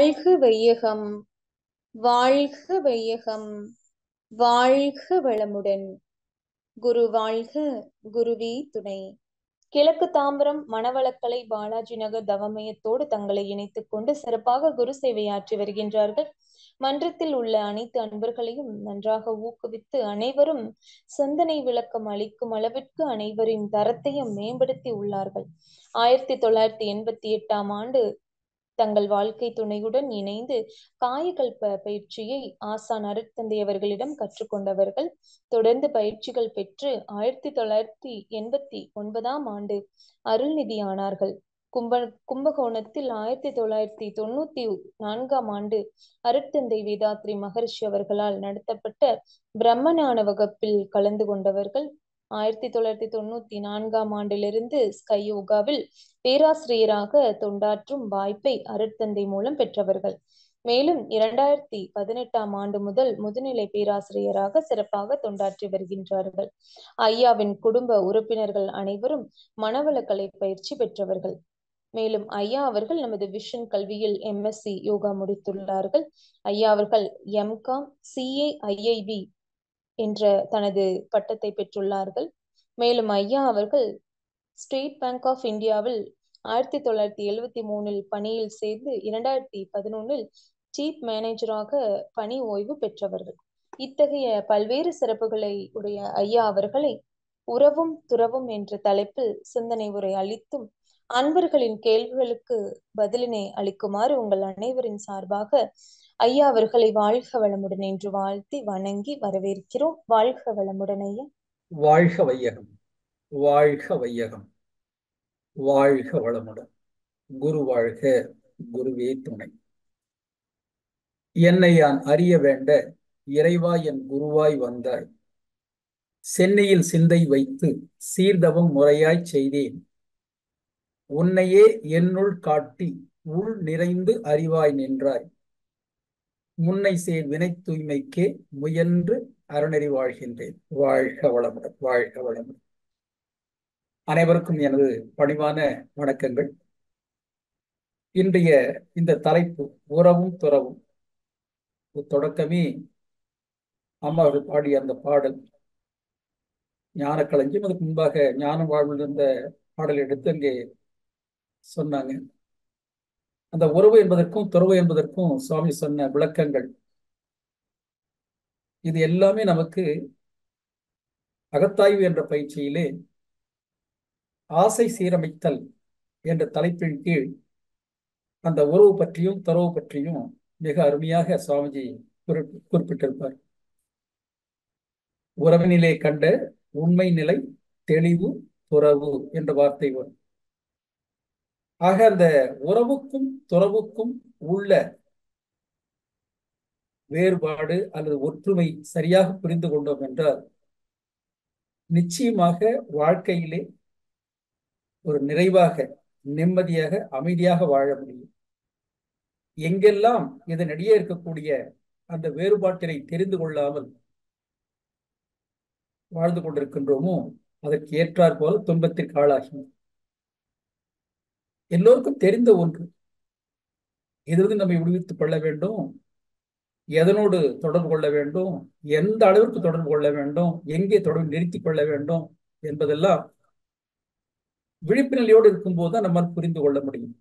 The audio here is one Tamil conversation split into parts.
வாழ்க வையகம் வாழ்க வையகம் வாழ்க வளமுடன் குரு வாழ்க குருவே துணை கிழக்கு தாம்பரம் மணவளக்கலை பாலாஜி நகர் தவமயத்தோடு தங்களை இணைத்துக் கொண்டு சிறப்பாக குரு சேவையாற்றி வருகின்றார்கள் மன்றத்தில் உள்ள அனைத்து அன்பர்களையும் நன்றாக ஊக்குவித்து அனைவரும் சிந்தனை விளக்கம் அளிக்கும் அளவிற்கு அனைவரின் தரத்தையும் மேம்படுத்தி உள்ளார்கள் ஆயிரத்தி தொள்ளாயிரத்தி எண்பத்தி எட்டாம் ஆண்டு தங்கள் வாழ்க்கை துணையுடன் இணைந்து காயகல்ப பயிற்சியை ஆசான் அருட்தந்தை அவர்களிடம் கற்றுக்கொண்டவர்கள் தொடர்ந்து பயிற்சிகள் பெற்று ஆயிரத்தி தொள்ளாயிரத்தி எண்பத்தி ஒன்பதாம் ஆண்டு அருள்நிதி ஆனார்கள் கும்ப கும்பகோணத்தில் ஆயிரத்தி தொள்ளாயிரத்தி தொண்ணூத்தி நான்காம் ஆண்டு அருட்தந்தை வேதாத்ரி மகர்ஷி அவர்களால் நடத்தப்பட்ட பிரம்மஞான வகுப்பில் கலந்து கொண்டவர்கள் ஆயிரத்தி தொள்ளாயிரத்தி தொண்ணூத்தி நான்காம் ஆண்டிலிருந்து ஸ்கை யோகாவில் பேராசிரியராக தொண்டாற்றும் வாய்ப்பை அருட்தந்தை மூலம் பெற்றவர்கள் மேலும் இரண்டாயிரத்தி பதினெட்டாம் ஆண்டு முதல் முதுநிலை பேராசிரியராக சிறப்பாக தொண்டாற்றி வருகின்றார்கள் ஐயாவின் குடும்ப உறுப்பினர்கள் அனைவரும் மனவளக்கலை பயிற்சி பெற்றவர்கள் மேலும் ஐயா அவர்கள் நமது விஷன் கல்வியில் எம்எஸ்சி யோகா முடித்துள்ளார்கள் ஐயா அவர்கள் எம்காம் சிஏ ஐஐவி என்ற தனது பட்டத்தை பெற்றுள்ளார்கள் மேலும் ஐயா அவர்கள் ஸ்டேட் பேங்க் ஆஃப் இந்தியாவில் ஆயிரத்தி தொள்ளாயிரத்தி எழுவத்தி மூணில் பணியில் சேர்ந்து இரண்டாயிரத்தி பதினொன்னில் சீஃப் மேனேஜராக பணி ஓய்வு பெற்றவர்கள் இத்தகைய பல்வேறு சிறப்புகளை உடைய ஐயா அவர்களை உறவும் துறவும் என்ற தலைப்பில் சிந்தனை உரை அளித்தும் அன்பர்களின் கேள்விகளுக்கு பதிலினை அளிக்குமாறு உங்கள் அனைவரின் சார்பாக ஐயா அவர்களை வாழ்க வளமுடன் என்று வாழ்த்தி வணங்கி வரவேற்கிறோம் வாழ்க வளமுடன் ஐயா வாழ்க வையகம் வாழ்க வையகம் வாழ்க வளமுடன் குரு வாழ்க குருவே துணை என்னை யான் அறிய வேண்ட இறைவா என் குருவாய் வந்தாய் சென்னையில் சிந்தை வைத்து சீர்தவம் முறையாய் செய்தேன் உன்னையே என்னுள் காட்டி உள் நிறைந்து அறிவாய் நின்றாய் முன்னை சேர் வினை தூய்மைக்கே முயன்று அறநெறி வாழ்கின்றேன் வாழ்க வளமுடன் வாழ்க வளமுடன் அனைவருக்கும் எனது பணிவான வணக்கங்கள் இன்றைய இந்த தலைப்பு உறவும் துறவும் தொடக்கமே அம்மா அவர்கள் பாடிய அந்த பாடல் ஞான களஞ்சியம் அதுக்கு முன்பாக ஞான வாழ்வில் இருந்த பாடல் எடுத்து அங்கே சொன்னாங்க அந்த உறவு என்பதற்கும் துறவு என்பதற்கும் சுவாமி சொன்ன விளக்கங்கள் இது எல்லாமே நமக்கு அகத்தாய்வு என்ற பயிற்சியிலே ஆசை சீரமைத்தல் என்ற தலைப்பின் கீழ் அந்த உறவு பற்றியும் துறவு பற்றியும் மிக அருமையாக சுவாமிஜி குறிப்பிட்டிருப்பார் உறவினிலே கண்ட உண்மை நிலை தெளிவு துறவு என்ற வார்த்தை வரும் ஆக அந்த உறவுக்கும் துறவுக்கும் உள்ள வேறுபாடு அல்லது ஒற்றுமை சரியாக புரிந்து கொண்டோம் என்றால் நிச்சயமாக வாழ்க்கையிலே ஒரு நிறைவாக நிம்மதியாக அமைதியாக வாழ முடியும் எங்கெல்லாம் இதனிடையே இருக்கக்கூடிய அந்த வேறுபாட்டினை தெரிந்து கொள்ளாமல் வாழ்ந்து கொண்டிருக்கின்றோமோ அதற்கு ஏற்றாற் போல துன்பத்திற்கு ஆளாகினோம் எல்லோருக்கும் தெரிந்த ஒன்று இதிலிருந்து நம்மை விடுவித்துக் கொள்ள வேண்டும் எதனோடு தொடர்பு கொள்ள வேண்டும் எந்த அளவிற்கு தொடர்பு கொள்ள வேண்டும் எங்கே தொடர்பு நிறுத்திக் கொள்ள வேண்டும் என்பதெல்லாம் விழிப்பு நிலையோடு இருக்கும்போது தான் நம்மால் புரிந்து கொள்ள முடியும்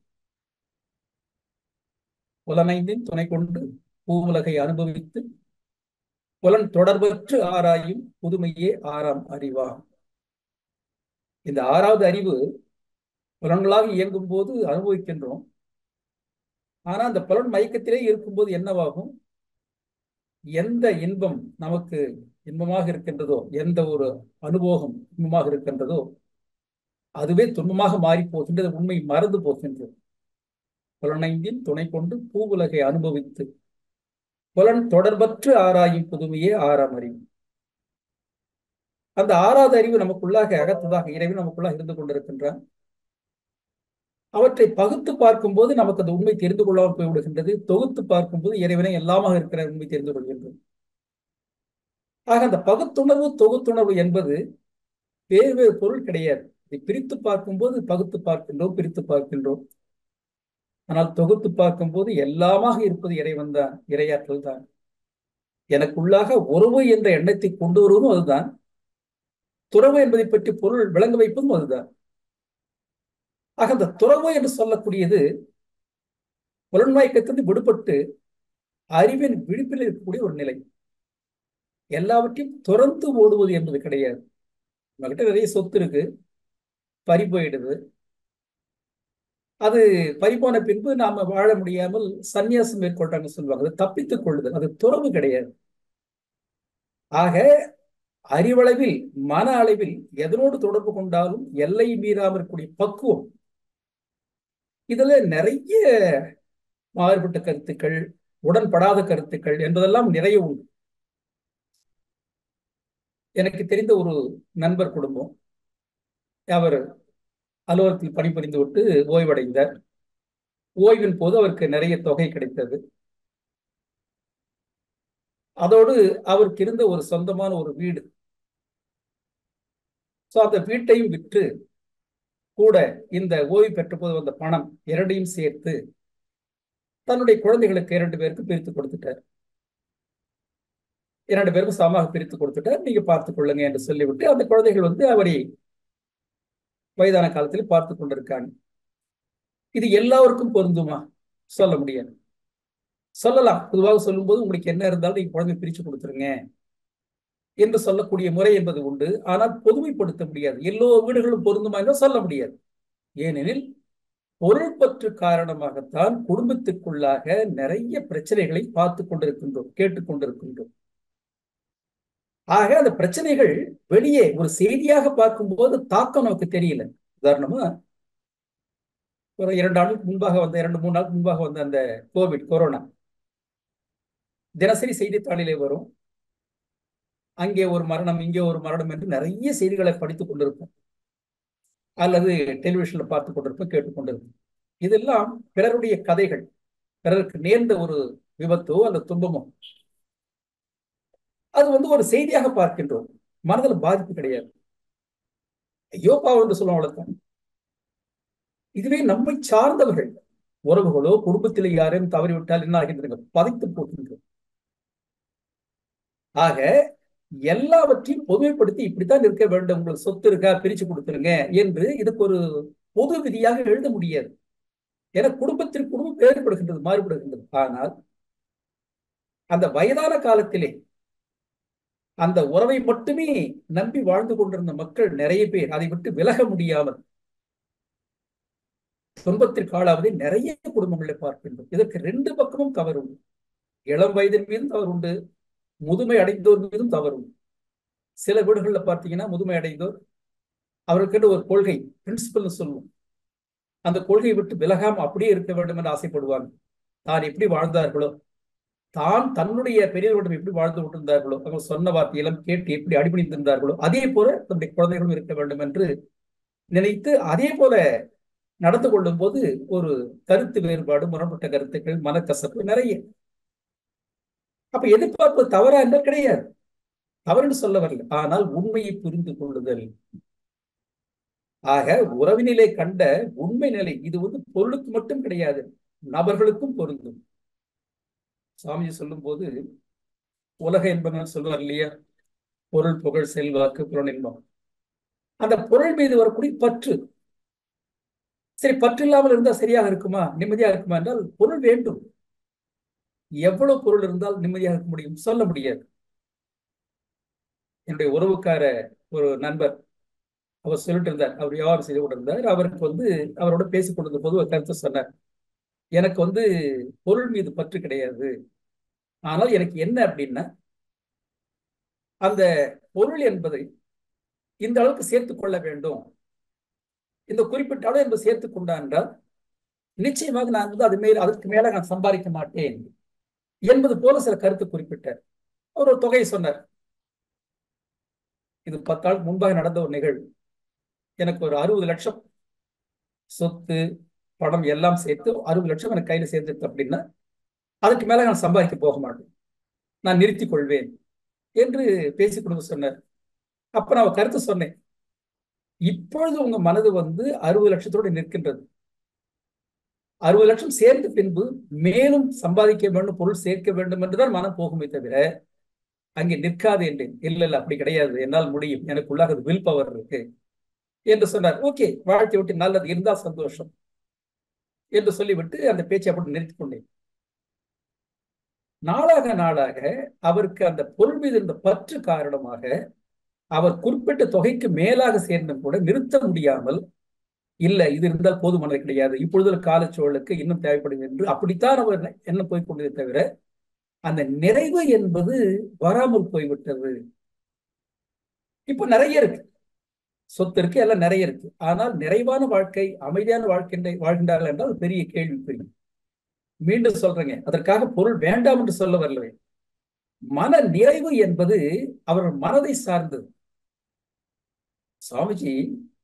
புலனைந்தின் துணை கொண்டு பூவுலகை அனுபவித்து புலன் தொடர்பற்று ஆராயும் புதுமையே ஆறாம் அறிவாகும் இந்த ஆறாவது அறிவு புலன்களாக இயங்கும் போது அனுபவிக்கின்றோம் ஆனா அந்த புலன் மயக்கத்திலே இருக்கும்போது என்னவாகும் எந்த இன்பம் நமக்கு இன்பமாக இருக்கின்றதோ எந்த ஒரு அனுபவம் இன்பமாக இருக்கின்றதோ அதுவே துன்பமாக மாறி போகின்றது உண்மை மறந்து போகின்றது புலனைந்தின் துணை கொண்டு பூவுலகை அனுபவித்து புலன் தொடர்பற்று ஆராயும் புதுமையே ஆறாம் அறிவு அந்த ஆறாவது அறிவு நமக்குள்ளாக அகத்ததாக இறைவன் நமக்குள்ளாக இருந்து கொண்டிருக்கின்றான் அவற்றை பகுத்து பார்க்கும்போது நமக்கு அந்த உண்மை தெரிந்து கொள்ளாமல் போய்விடுகின்றது தொகுத்து பார்க்கும்போது இறைவனை எல்லாமாக இருக்கிற உண்மை தெரிந்து கொள்கின்றது ஆக அந்த பகுத்துணர்வு தொகுத்துணர்வு என்பது வேறு வேறு பொருள் கிடையாது இதை பிரித்து பார்க்கும்போது பகுத்து பார்க்கின்றோம் பிரித்து பார்க்கின்றோம் ஆனால் தொகுத்து பார்க்கும்போது எல்லாமாக இருப்பது இறைவன் தான் இறையாற்றல் தான் எனக்குள்ளாக உறவு என்ற எண்ணத்தை கொண்டு வருவதும் அதுதான் துறவு என்பதை பற்றி பொருள் விளங்க வைப்பதும் அதுதான் ஆக அந்த துறவு என்று சொல்லக்கூடியது புலன்மயக்கத்திலிருந்து விடுபட்டு அறிவின் விழிப்பில் இருக்கக்கூடிய ஒரு நிலை எல்லாவற்றையும் துறந்து ஓடுவது என்பது கிடையாது நம்மகிட்ட நிறைய சொத்து இருக்கு பறி போயிடுது அது பறிபோன பின்பு நாம வாழ முடியாமல் சந்நியாசம் மேற்கொள்றாங்க சொல்லுவாங்க அது தப்பித்துக் கொள்ளுதல் அது துறவு கிடையாது ஆக அறிவளவில் மன அளவில் எதனோடு தொடர்பு கொண்டாலும் எல்லை மீறாமல் இருக்கக்கூடிய பக்குவம் இதுல நிறைய மாறுபட்ட கருத்துக்கள் உடன்படாத கருத்துக்கள் என்பதெல்லாம் நிறைய உண்டு எனக்கு தெரிந்த ஒரு நண்பர் குடும்பம் அவர் அலுவலகத்தில் பணிபுரிந்து விட்டு ஓய்வடைந்தார் ஓய்வின் போது அவருக்கு நிறைய தொகை கிடைத்தது அதோடு அவருக்கு இருந்த ஒரு சொந்தமான ஒரு வீடு சோ அந்த வீட்டையும் விற்று கூட இந்த ஓய்வு பெற்ற போது வந்த பணம் இரண்டையும் சேர்த்து தன்னுடைய குழந்தைகளுக்கு இரண்டு பேருக்கு பிரித்து கொடுத்துட்டார் இரண்டு பேருக்கும் சமமாக பிரித்து கொடுத்துட்டார் நீங்க பார்த்துக் கொள்ளுங்க என்று சொல்லிவிட்டு அந்த குழந்தைகள் வந்து அவரை வயதான காலத்தில் பார்த்து கொண்டிருக்காங்க இது எல்லாருக்கும் பொருந்துமா சொல்ல முடியாது சொல்லலாம் பொதுவாக சொல்லும்போது உங்களுக்கு என்ன இருந்தாலும் நீங்க குழந்தை பிரிச்சு கொடுத்துருங்க என்று சொல்லக்கூடிய முறை என்பது உண்டு ஆனால் பொதுமைப்படுத்த முடியாது எல்லோ வீடுகளும் பொருந்துமா என்று சொல்ல முடியாது ஏனெனில் பொருள் பற்று காரணமாகத்தான் குடும்பத்திற்குள்ளாக நிறைய பிரச்சனைகளை பார்த்து கொண்டிருக்கின்றோம் கேட்டுக்கொண்டிருக்கின்றோம் ஆக அந்த பிரச்சனைகள் வெளியே ஒரு செய்தியாக பார்க்கும்போது தாக்கம் நமக்கு தெரியல உதாரணமா ஒரு இரண்டு ஆண்டுக்கு முன்பாக வந்த இரண்டு மூணு நாளுக்கு முன்பாக வந்த அந்த கோவிட் கொரோனா தினசரி செய்தித்தாளிலே வரும் அங்கே ஒரு மரணம் இங்கே ஒரு மரணம் என்று நிறைய செய்திகளை படித்துக் கொண்டிருப்போம் அல்லது டெலிவிஷன்ல பார்த்து கொண்டிருப்போம் கேட்டுக்கொண்டிருப்போம் இதெல்லாம் பிறருடைய கதைகள் பிறருக்கு நேர்ந்த ஒரு விபத்தோ அல்லது துன்பமோ அது வந்து ஒரு செய்தியாக பார்க்கின்றோம் மனதில் பாதிப்பு கிடையாது ஐயோ பாவம் என்று சொல்லுவோம் அவ்வளவுதான் இதுவே நம்மை சார்ந்தவர்கள் உறவுகளோ குடும்பத்தில் யாரையும் தவறிவிட்டால் என்ன ஆகின்றன பதைத்து போகின்றோம் ஆக எல்லாவற்றையும் பொதுமைப்படுத்தி இப்படித்தான் இருக்க வேண்டும் உங்களுக்கு சொத்து இருக்கா பிரிச்சு கொடுத்துருங்க என்று இதுக்கு ஒரு பொது விதியாக எழுத முடியாது ஏன்னா குடும்பத்திற்கு குடும்பம் வேறுபடுகின்றது மாறுபடுகின்றது ஆனால் அந்த வயதான காலத்திலே அந்த உறவை மட்டுமே நம்பி வாழ்ந்து கொண்டிருந்த மக்கள் நிறைய பேர் அதை விட்டு விலக முடியாமல் துன்பத்திற்கு ஆளாவதை நிறைய குடும்பங்களை பார்க்கின்றோம் இதற்கு ரெண்டு பக்கமும் தவறு உண்டு இளம் வயதின் மீதும் தவறு உண்டு முதுமை அடைந்தோர் மீதும் தவறு உண்டு சில வீடுகள்ல பார்த்தீங்கன்னா முதுமை அடைந்தோர் அவர்களுக்கு ஒரு கொள்கை பிரின்சிபல் சொல்லுவோம் அந்த கொள்கையை விட்டு விலகாம அப்படியே இருக்க வேண்டும் என்று ஆசைப்படுவாங்க தான் எப்படி வாழ்ந்தார்களோ தான் தன்னுடைய பெரியவர்களிடம் எப்படி வாழ்ந்து கொண்டிருந்தார்களோ அவங்க சொன்ன வார்த்தையெல்லாம் கேட்டு எப்படி அடிபணிந்திருந்தார்களோ அதே போல தன்னுடைய குழந்தைகளும் இருக்க வேண்டும் என்று நினைத்து அதே போல நடந்து கொள்ளும் போது ஒரு கருத்து வேறுபாடு முரண்பட்ட கருத்துக்கள் மனக்கசப்பு நிறைய அப்ப எதிர்பார்ப்பு தவறா என்ன கிடையாது தவறுன்னு சொல்ல வரல ஆனால் உண்மையை புரிந்து கொள்ளுதல் ஆக உறவினிலே கண்ட உண்மை நிலை இது வந்து பொருளுக்கு மட்டும் கிடையாது நபர்களுக்கும் பொருந்தும் சாமிஜி சொல்லும் போது உலக இன்பங்கள் சொல்லுவார் இல்லையா பொருள் புகழ் செல்வாக்கு புலன் இன்பம் அந்த பொருள் மீது வரக்கூடிய பற்று சரி பற்று இல்லாமல் இருந்தால் சரியாக இருக்குமா நிம்மதியாக இருக்குமா என்றால் பொருள் வேண்டும் எவ்வளவு பொருள் இருந்தால் நிம்மதியாக இருக்க முடியும் சொல்ல முடியாது என்னுடைய உறவுக்கார ஒரு நண்பர் அவர் சொல்லிட்டு இருந்தார் அவர் வியாபாரம் செய்து கொண்டிருந்தார் அவருக்கு வந்து அவரோட பேசிக் கொண்டிருந்த போது ஒரு கருத்து சொன்னார் எனக்கு வந்து பொருள் மீது பற்று கிடையாது ஆனால் எனக்கு என்ன அப்படின்னா அந்த பொருள் என்பதை இந்த அளவுக்கு சேர்த்து கொள்ள வேண்டும் இந்த குறிப்பிட்ட அளவு என்பது சேர்த்து கொண்டா என்றால் நிச்சயமாக நான் வந்து அது மேல் அதற்கு மேல நான் சம்பாதிக்க மாட்டேன் என்பது போல சில கருத்து குறிப்பிட்டார் அவர் ஒரு தொகையை சொன்னார் இது பத்தாள் முன்பாக நடந்த ஒரு நிகழ்வு எனக்கு ஒரு அறுபது லட்சம் சொத்து பணம் எல்லாம் சேர்த்து அறுபது லட்சம் எனக்கு கையில சேர்ந்துருக்கு அப்படின்னா அதுக்கு மேல நான் சம்பாதிக்க போக மாட்டேன் நான் நிறுத்திக் கொள்வேன் என்று பேசிக் கொடுக்க சொன்னார் அப்ப நான் கருத்து சொன்னேன் இப்பொழுது உங்க மனது வந்து அறுபது லட்சத்தோடு நிற்கின்றது அறுபது லட்சம் சேர்ந்த பின்பு மேலும் சம்பாதிக்க வேண்டும் பொருள் சேர்க்க வேண்டும் என்றுதான் மனம் போகுமே தவிர அங்கே நிற்காது என்றேன் இல்ல இல்ல அப்படி கிடையாது என்னால் முடியும் எனக்குள்ளாக வில் பவர் இருக்கு என்று சொன்னார் ஓகே வாழ்க்கை விட்டு நல்லது இருந்தால் சந்தோஷம் என்று சொல்லிவிட்டு அந்த பேச்சை அப்படி நிறுத்திக் கொண்டேன் நாளாக நாளாக அவருக்கு அந்த பொருள் மீது இருந்த பற்று காரணமாக அவர் குறிப்பிட்ட தொகைக்கு மேலாக சேர்ந்தும் கூட நிறுத்த முடியாமல் இல்ல இது இருந்தால் போதுமானது கிடையாது இப்பொழுது காலச்சூழலுக்கு இன்னும் தேவைப்படுது என்று அப்படித்தான் அவர் என்ன போய் கொண்டதே தவிர அந்த நிறைவு என்பது வராமல் போய்விட்டது இப்போ நிறைய இருக்கு சொத்து இருக்கு எல்லாம் நிறைய இருக்கு ஆனால் நிறைவான வாழ்க்கை அமைதியான வாழ்க்கை வாழ்கின்றார்கள் என்றால் பெரிய கேள்விக்குறி மீண்டும் சொல்றேங்க அதற்காக பொருள் வேண்டாம் என்று சொல்ல வரலவே மன நிறைவு என்பது அவர்கள் மனதை சார்ந்தது சுவாமிஜி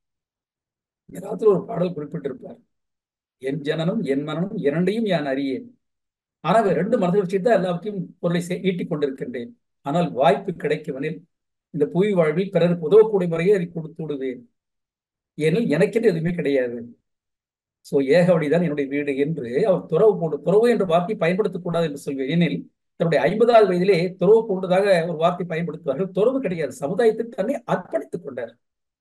ஏதாவது ஒரு பாடல் குறிப்பிட்டிருப்பார் என் ஜனனம் என் மனனும் இரண்டையும் யான் அறியேன் ஆனால் ரெண்டு மனதை வச்சுதான் எல்லாத்தையும் பொருளை ஈட்டிக் கொண்டிருக்கின்றேன் ஆனால் வாய்ப்பு கிடைக்குவனில் இந்த புவி வாழ்வில் பிறருக்கு உதவக்கூடிய முறையை அதை கொடுத்து விடுவேன் ஏனில் எனக்கென்று எதுவுமே கிடையாது சோ ஏகவடிதான் என்னுடைய வீடு என்று அவர் துறவு போடு துறவு என்ற வார்த்தை பயன்படுத்தக்கூடாது என்று சொல்வேன் ஏனில் தன்னுடைய ஐம்பதாவது வயதிலே துறவு போன்றதாக ஒரு வார்த்தை பயன்படுத்துவார்கள் துறவு கிடையாது சமுதாயத்தில் தன்னை அர்ப்பணித்துக் கொண்டார்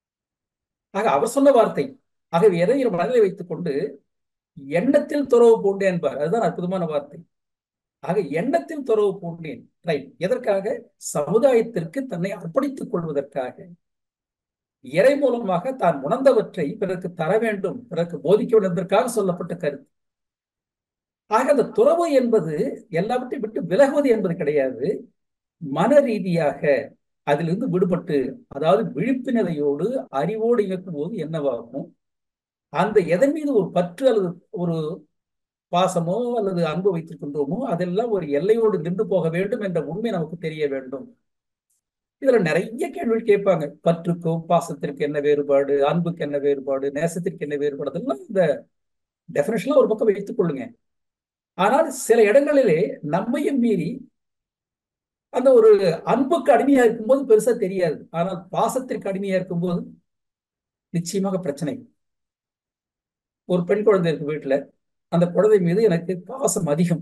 ஆக அவர் சொன்ன வார்த்தை ஆகவே எதை மனதில் வைத்துக் கொண்டு எண்ணத்தில் துறவு பூண்டேன் என்பார் அதுதான் அற்புதமான வார்த்தை ஆக எண்ணத்தில் துறவு பூண்டேன் ரைட் எதற்காக சமுதாயத்திற்கு தன்னை அர்ப்பணித்துக் கொள்வதற்காக இறை மூலமாக தான் உணர்ந்தவற்றை பிறருக்கு தர வேண்டும் பிறருக்கு போதிக்க வேண்டும் என்பதற்காக சொல்லப்பட்ட கருத்து ஆக அந்த துறவு என்பது எல்லாவற்றையும் விட்டு விலகுவது என்பது கிடையாது மன ரீதியாக அதிலிருந்து விடுபட்டு அதாவது விழிப்பு நிலையோடு அறிவோடு இயக்கும் போது என்னவாகும் அந்த எதன் மீது ஒரு பற்று அல்லது ஒரு பாசமோ அல்லது அன்பு வைத்திருக்கின்றோமோ அதெல்லாம் ஒரு எல்லையோடு நின்று போக வேண்டும் என்ற உண்மை நமக்கு தெரிய வேண்டும் இதுல நிறைய கேள்விகள் கேட்பாங்க பற்றுக்கும் பாசத்திற்கு என்ன வேறுபாடு அன்புக்கு என்ன வேறுபாடு நேசத்திற்கு என்ன வேறுபாடு அதெல்லாம் இந்த டெபினேஷன்லாம் ஒரு பக்கம் வைத்துக் கொள்ளுங்க ஆனால் சில இடங்களிலே நம்மையும் மீறி அந்த ஒரு அன்புக்கு அடிமையா இருக்கும்போது பெருசா தெரியாது ஆனால் பாசத்திற்கு அடிமையா இருக்கும்போது நிச்சயமாக பிரச்சனை ஒரு பெண் குழந்தை இருக்கு வீட்டுல அந்த குழந்தை மீது எனக்கு பாசம் அதிகம்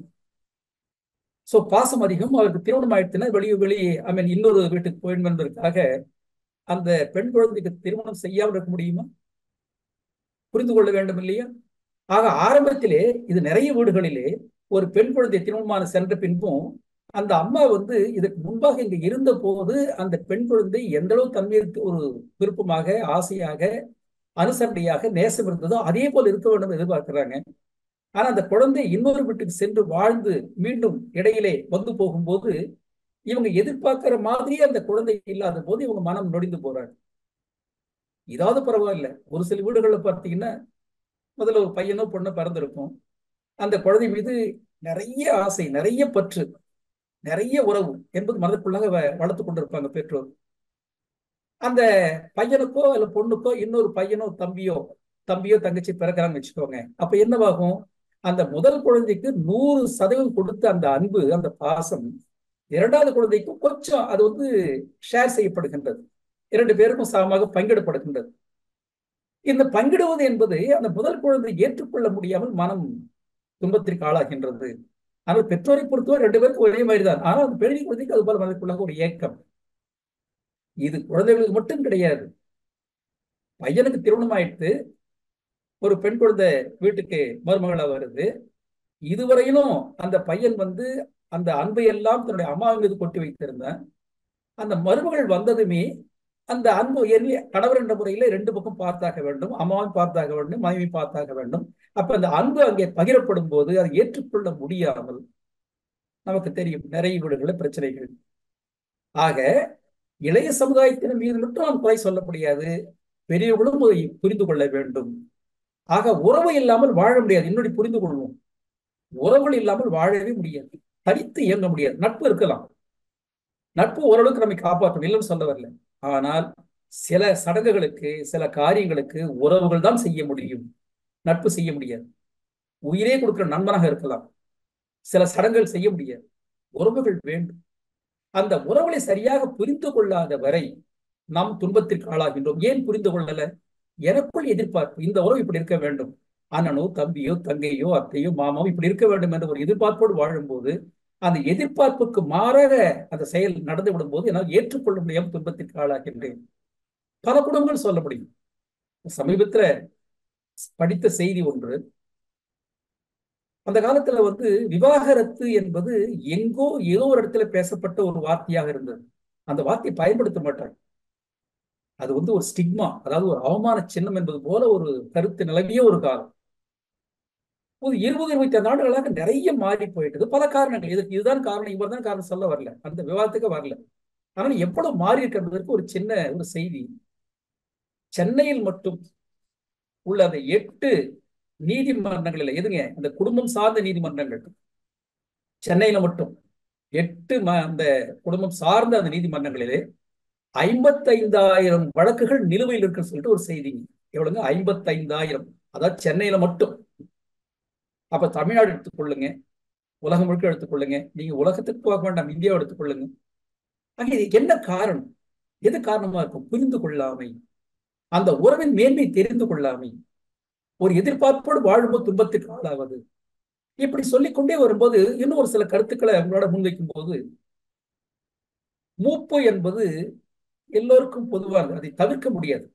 சோ பாசம் அதிகம் அவருக்கு திருமணம் ஆயிடுச்சுன்னா வெளியே வெளியே ஐ மீன் இன்னொரு வீட்டுக்கு போயிடும் என்பதற்காக அந்த பெண் குழந்தைக்கு திருமணம் செய்யாமல் இருக்க முடியுமா புரிந்து கொள்ள வேண்டும் இல்லையா ஆக ஆரம்பத்திலே இது நிறைய வீடுகளிலே ஒரு பெண் குழந்தை திருமணமான சென்ற பின்பும் அந்த அம்மா வந்து இதற்கு முன்பாக இங்க இருந்த போது அந்த பெண் குழந்தை எந்த அளவு தன்மைக்கு ஒரு விருப்பமாக ஆசையாக அனுசரணையாக நேசம் இருந்ததோ அதே போல் இருக்க வேண்டும் எதிர்பார்க்கிறாங்க ஆனா அந்த குழந்தை இன்னொரு வீட்டுக்கு சென்று வாழ்ந்து மீண்டும் இடையிலே வந்து போகும்போது இவங்க எதிர்பார்க்கிற மாதிரியே அந்த குழந்தை இல்லாத போது இவங்க மனம் நொடிந்து போறாங்க இதாவது பரவாயில்ல ஒரு சில வீடுகளில் பார்த்தீங்கன்னா முதல்ல ஒரு பையனோ பொண்ணோ பிறந்திருக்கும் அந்த குழந்தை மீது நிறைய ஆசை நிறைய பற்று நிறைய உறவு என்பது மனதுக்குள்ளாக வளர்த்து கொண்டிருப்பாங்க பெற்றோர் அந்த பையனுக்கோ அல்ல பொண்ணுக்கோ இன்னொரு பையனோ தம்பியோ தம்பியோ தங்கச்சி பிறக்கிறான்னு வச்சுக்கோங்க அப்ப என்னவாகும் அந்த முதல் குழந்தைக்கு நூறு சதவீதம் கொடுத்த அந்த அன்பு அந்த பாசம் இரண்டாவது குழந்தைக்கும் கொஞ்சம் அது வந்து ஷேர் செய்யப்படுகின்றது இரண்டு பேருக்கும் சமமாக பங்கிடப்படுகின்றது இந்த பங்கிடுவது என்பது அந்த முதல் குழந்தை ஏற்றுக்கொள்ள முடியாமல் மனம் துன்பத்திற்கு ஆளாகின்றது ஆனால் பெற்றோரை பொறுத்தவரை ரெண்டு பேருக்கும் ஒரே மாதிரி தான் ஆனால் அந்த பெரிய குழந்தைக்கு அது போல மனதுக்குள்ளாக ஒரு ஏக்கம் இது குழந்தைகளுக்கு மட்டும் கிடையாது பையனுக்கு திருமணம் ஆயிட்டு ஒரு பெண் குழந்தை வீட்டுக்கு மருமகளா வருது இதுவரையிலும் அந்த பையன் வந்து அந்த அன்பை எல்லாம் தன்னுடைய அம்மா மீது கொட்டி வைத்திருந்தான் அந்த மருமகள் வந்ததுமே அந்த அன்பு கணவர் என்ற முறையில ரெண்டு பக்கம் பார்த்தாக வேண்டும் அம்மாவும் பார்த்தாக வேண்டும் மனைவி பார்த்தாக வேண்டும் அப்ப அந்த அன்பு அங்கே பகிரப்படும் போது அதை ஏற்றுக்கொள்ள முடியாமல் நமக்கு தெரியும் நிறைய வீடுகளில் பிரச்சனைகள் ஆக இளைய சமுதாயத்தின் மீது மட்டும் நாம் குறை சொல்ல முடியாது பெரியவர்களும் அதை புரிந்து கொள்ள வேண்டும் ஆக உறவு இல்லாமல் வாழ முடியாது இன்னொரு புரிந்து கொள்வோம் உறவுகள் இல்லாமல் வாழவே முடியாது தனித்து இயங்க முடியாது நட்பு இருக்கலாம் நட்பு ஓரளவுக்கு நம்மை காப்பாற்றும் இல்லைன்னு சொல்ல வரல ஆனால் சில சடங்குகளுக்கு சில காரியங்களுக்கு உறவுகள் தான் செய்ய முடியும் நட்பு செய்ய முடியாது உயிரே கொடுக்கிற நண்பனாக இருக்கலாம் சில சடங்குகள் செய்ய முடியாது உறவுகள் வேண்டும் அந்த உறவுகளை சரியாக புரிந்து கொள்ளாத வரை நாம் துன்பத்திற்கு ஆளாகின்றோம் ஏன் புரிந்து கொள்ளல எனக்குள் எதிர்பார்ப்பு இந்த உறவு இப்படி இருக்க வேண்டும் அண்ணனோ தம்பியோ தங்கையோ அத்தையோ மாமாவோ இப்படி இருக்க வேண்டும் என்ற ஒரு எதிர்பார்ப்போடு வாழும்போது அந்த எதிர்பார்ப்புக்கு மாறாக அந்த செயல் நடந்து விடும்போது என்னால் ஏற்றுக்கொள்ள முடியாமல் துன்பத்திற்கு ஆளாகின்றேன் பல குடும்பங்கள் சொல்ல முடியும் சமீபத்துல படித்த செய்தி ஒன்று அந்த காலத்துல வந்து விவாகரத்து என்பது எங்கோ ஏதோ ஒரு இடத்துல பேசப்பட்ட ஒரு வார்த்தையாக இருந்தது அந்த வார்த்தையை பயன்படுத்த மாட்டாங்க அது வந்து ஒரு ஸ்டிக்மா அதாவது ஒரு அவமான சின்னம் என்பது போல ஒரு கருத்து நிலவிய ஒரு காலம் ஒரு இருபது இருபத்தி ஐந்து ஆண்டுகளாக நிறைய மாறி போயிட்டது பல காரணங்கள் இதுக்கு இதுதான் காரணம் இவர் தான் காரணம் சொல்ல வரல அந்த விவாதத்துக்கு வரல ஆனால் எவ்வளவு மாறி இருக்கிறதுக்கு ஒரு சின்ன ஒரு செய்தி சென்னையில் மட்டும் உள்ள அந்த எட்டு நீதிமன்றங்களில் எதுங்க அந்த குடும்பம் சார்ந்த நீதிமன்றங்கள் சென்னையில மட்டும் எட்டு அந்த குடும்பம் சார்ந்த அந்த நீதிமன்றங்களிலே ஐம்பத்தைந்தாயிரம் வழக்குகள் நிலுவையில் இருக்குன்னு சொல்லிட்டு ஒரு செய்திங்க எவ்வளவுங்க ஐம்பத்தைந்தாயிரம் அதாவது சென்னையில மட்டும் அப்ப தமிழ்நாடு எடுத்துக்கொள்ளுங்க உலகம் முழுக்க எடுத்துக்கொள்ளுங்க நீங்க உலகத்துக்கு போக வேண்டாம் இந்தியாவை எடுத்துக்கொள்ளுங்க அங்கே என்ன காரணம் எது காரணமா இருக்கும் புரிந்து கொள்ளாமை அந்த உறவின் மேன்மை தெரிந்து கொள்ளாமை ஒரு எதிர்பார்ப்போடு வாழும்போது துன்பத்திற்கு ஆளாவது இப்படி சொல்லிக்கொண்டே வரும்போது இன்னும் ஒரு சில கருத்துக்களை உங்களோட முன்வைக்கும் போது மூப்பு என்பது எல்லோருக்கும் பொதுவாக அதை தவிர்க்க முடியாது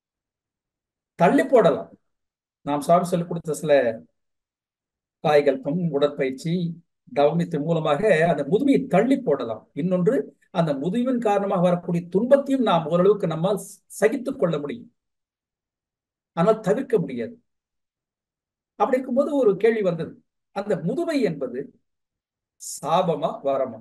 தள்ளி போடலாம் நாம் சாமி சொல்லிக் கொடுத்த சில காய்கல்பம் உடற்பயிற்சி தவமித்தின் மூலமாக அந்த முதுமையை தள்ளி போடலாம் இன்னொன்று அந்த முதுவின் காரணமாக வரக்கூடிய துன்பத்தையும் நாம் ஓரளவுக்கு நம்மால் சகித்துக் கொள்ள முடியும் ஆனால் தவிர்க்க முடியாது அப்படி இருக்கும்போது ஒரு கேள்வி வந்தது அந்த முதுமை என்பது சாபமா வரமா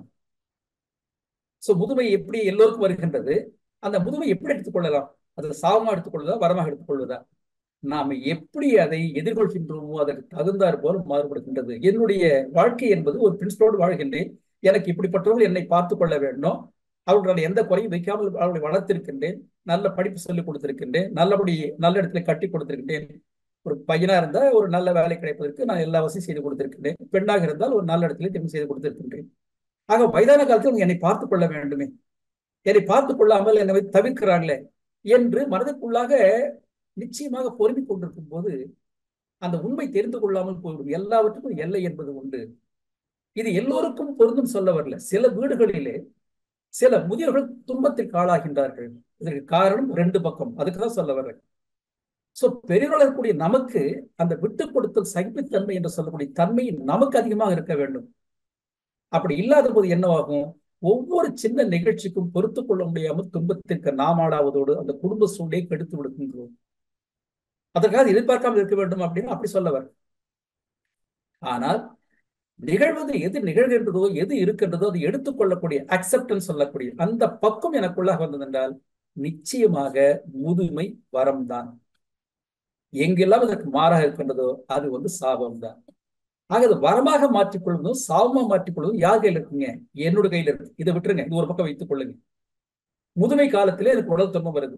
சோ முதுமை எப்படி எல்லோருக்கும் வருகின்றது அந்த முதுமை எப்படி எடுத்துக்கொள்ளலாம் அது சாபமா எடுத்துக்கொள்வதா வரமாக எடுத்துக்கொள்வதா நாம எப்படி அதை எதிர்கொள்கின்றோமோ அதற்கு தகுந்தாற் போல மாறுபடுகின்றது என்னுடைய வாழ்க்கை என்பது ஒரு பிரின்சிபலோடு வாழ்கின்றேன் எனக்கு இப்படிப்பட்டவர்கள் என்னை பார்த்து கொள்ள வேண்டும் அவர்கள் எந்த குறையும் வைக்காமல் அவர்களை வளர்த்திருக்கின்றேன் நல்ல படிப்பு சொல்லிக் கொடுத்திருக்கின்றேன் நல்லபடி நல்ல இடத்துல கட்டி கொடுத்திருக்கின்றேன் ஒரு பையனா இருந்தா ஒரு நல்ல வேலை கிடைப்பதற்கு நான் எல்லா வசதியும் செய்து கொடுத்திருக்கின்றேன் பெண்ணாக இருந்தால் ஒரு நல்ல இடத்துல திரும்பி செய்து கொடுத்திருக்கின்றேன் ஆக வயதான காலத்தில் என்னை பார்த்துக் கொள்ள வேண்டுமே என்னை பார்த்துக் கொள்ளாமல் என்னை தவிர்க்கிறாங்களே என்று மனதுக்குள்ளாக நிச்சயமாக பொறுமை கொண்டிருக்கும் போது அந்த உண்மை தெரிந்து கொள்ளாமல் போய்விடும் எல்லாவற்றுக்கும் எல்லை என்பது உண்டு இது எல்லோருக்கும் பொருந்தும் சொல்ல வரல சில வீடுகளிலே சில முதியவர்கள் துன்பத்திற்கு ஆளாகின்றார்கள் இதற்கு காரணம் ரெண்டு பக்கம் அதுக்கு தான் சொல்ல வர்றேன் சோ பெரியவர்கள் இருக்கக்கூடிய நமக்கு அந்த விட்டு கொடுத்தல் சகிப்புத்தன்மை என்று சொல்லக்கூடிய தன்மை நமக்கு அதிகமாக இருக்க வேண்டும் அப்படி இல்லாத போது என்னவாகும் ஒவ்வொரு சின்ன நிகழ்ச்சிக்கும் பொறுத்து கொள்ள முடியாமல் துன்பத்திற்கு நாம் ஆளாவதோடு அந்த குடும்ப சூழலை கெடுத்து விடுக்கின்றோம் அதற்காக எதிர்பார்க்காமல் இருக்க வேண்டும் அப்படின்னு அப்படி சொல்லவர் ஆனால் நிகழ்வது எது நிகழ்கின்றதோ எது இருக்கின்றதோ அதை எடுத்துக்கொள்ளக்கூடிய அக்செப்டன்ஸ் சொல்லக்கூடிய அந்த பக்கம் எனக்குள்ளாக வந்ததென்றால் நிச்சயமாக முதுமை வரம் தான் எங்கெல்லாம் அதற்கு மாறாக இருக்கின்றதோ அது வந்து சாபம் தான் ஆக அது வரமாக மாற்றிக்கொள்வதும் சாபமா மாற்றிக்கொள்வதும் யார் கையில் இருக்குங்க என்னோட கையில இருக்கு இதை விட்டுருங்க இது ஒரு பக்கம் வைத்துக் கொள்ளுங்க முதுமை காலத்திலே எனக்கு உடல் துன்பம் வருது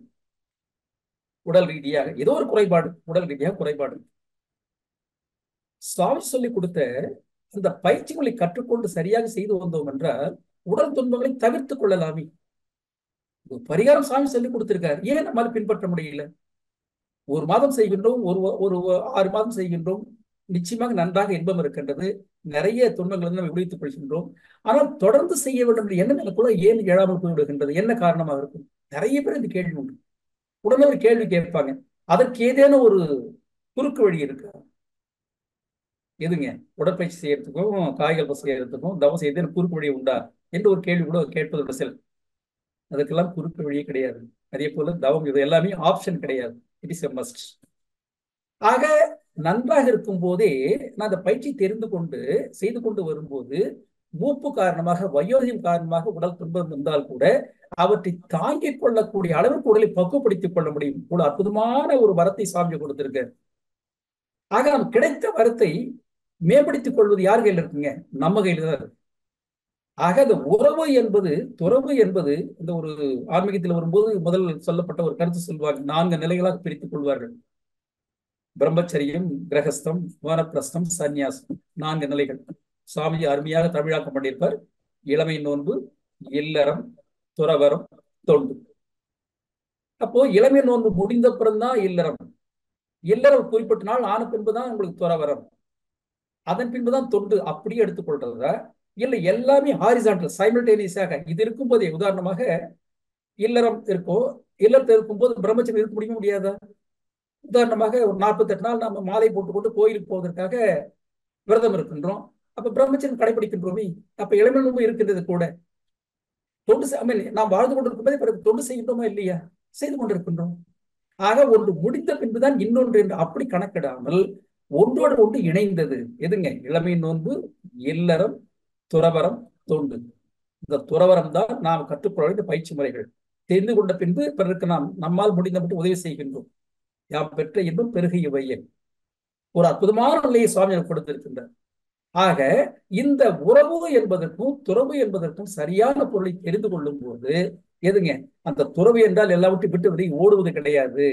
உடல் ரீதியாக ஏதோ ஒரு குறைபாடு உடல் ரீதியாக குறைபாடு சுவாமி சொல்லி கொடுத்த அந்த பயிற்சிகளை கற்றுக்கொண்டு சரியாக செய்து வந்தோம் என்றால் உடல் துன்பங்களை தவிர்த்துக் கொள்ளலாமே பரிகாரம் சாமி சொல்லி கொடுத்திருக்காரு ஏன் நம்மால் பின்பற்ற முடியல ஒரு மாதம் செய்கின்றோம் ஒரு ஒரு ஆறு மாதம் செய்கின்றோம் நிச்சயமாக நன்றாக இன்பம் இருக்கின்றது நிறைய துன்பங்களை நம்ம விடுவித்துக் கொள்கின்றோம் ஆனால் தொடர்ந்து செய்ய வேண்டும் என்று எண்ணம் எனக்குள்ள ஏன் எழாமல் போய்விடுகின்றது என்ன காரணமாக இருக்கும் நிறைய பேர் இந்த கேள்வி உண்டு உடனே ஒரு கேள்வி கேட்பாங்க அதற்கு ஏதேனும் ஒரு குறுக்கு வழி இருக்கு எதுங்க உடற்பயிற்சி செய்யறதுக்கும் காய்கள் செய்யறதுக்கும் தவம் செய்யறது குறுக்கு வழி உண்டா என்று ஒரு கேள்வி கூட கேட்பது சில அதுக்கெல்லாம் குறுக்கு வழியே கிடையாது அதே போல தவம் இது எல்லாமே ஆப்ஷன் கிடையாது இட் இஸ் எ மஸ்ட் ஆக நன்றாக இருக்கும் போதே நான் அந்த பயிற்சி தெரிந்து கொண்டு செய்து கொண்டு வரும்போது மூப்பு காரணமாக வயோதியம் காரணமாக உடல் துன்பம் இருந்தால் கூட அவற்றை தாங்கிக் கொள்ளக்கூடிய அளவுக்கு உடலை பக்குவப்படுத்திக் கொள்ள முடியும் ஒரு அற்புதமான ஒரு வரத்தை சாமி கொடுத்திருக்க ஆக நாம் கிடைத்த வரத்தை மேம்படுத்திக் கொள்வது யார் கையில் இருக்குங்க நம்ம கையில தான் இருக்கு ஆக அந்த உறவு என்பது துறவு என்பது இந்த ஒரு ஆன்மீகத்தில் வரும்போது முதல் சொல்லப்பட்ட ஒரு கருத்து சொல்வாங்க நான்கு நிலைகளாக பிரித்துக் கொள்வார்கள் பிரம்மச்சரியம் கிரகஸ்தம் வானப்பிரஸ்தம் சந்நியாசம் நான்கு நிலைகள் சுவாமி அருமையாக தமிழாக்கம் பண்ணியிருப்பார் இளமை நோன்பு இல்லறம் துறவரம் தொண்டு அப்போ இளமை நோன்பு முடிந்த பிறந்தான் இல்லறம் இல்லறம் குறிப்பிட்ட நாள் ஆன பின்புதான் உங்களுக்கு துறவரம் அதன் பின்புதான் தொண்டு அப்படியே எடுத்துக்கொள்றதா இல்லை எல்லாமே ஹாரிசான்டல் சைமல்டேனியஸாக இது இருக்கும்போதே உதாரணமாக இல்லறம் இருக்கும் இல்லறத்தில் இருக்கும்போது பிரம்மச்சரியம் இருக்க முடியுமா முடியாதா உதாரணமாக ஒரு நாற்பத்தெட்டு நாள் நம்ம மாலை போட்டுக்கொண்டு கோயிலுக்கு போவதற்காக விரதம் இருக்கின்றோம் அப்ப பிரம்மச்சரியம் கடைபிடிக்கின்றோமே அப்ப இளமையும் இருக்கின்றது கூட தொண்டு ஐ மீன் நாம் வாழ்ந்து கொண்டிருக்கும்போது பிறகு தொண்டு செய்கின்றோமா இல்லையா செய்து கொண்டிருக்கின்றோம் ஆக ஒன்று முடிந்த பின்புதான் இன்னொன்று என்று அப்படி கணக்கிடாமல் ஒன்றோடு ஒன்று இணைந்தது எதுங்க இளமை நோன்பு இல்லறம் துறவரம் தொண்டு இந்த துறவரம் தான் நாம் கற்றுக்கொள்ள வேண்டிய பயிற்சி முறைகள் தெரிந்து கொண்ட பின்பு பிறருக்கு நாம் நம்மால் முடிந்த மட்டும் உதவி செய்கின்றோம் யாம் பெற்ற இன்னும் பெருகிய வையன் ஒரு அற்புதமான நிலையை சுவாமி கொடுத்திருக்கின்றார் ஆக இந்த உறவு என்பதற்கும் துறவு என்பதற்கும் சரியான பொருளை தெரிந்து கொள்ளும் போது எதுங்க அந்த துறவு என்றால் எல்லாவற்றையும் விட்டு விதை ஓடுவது கிடையாது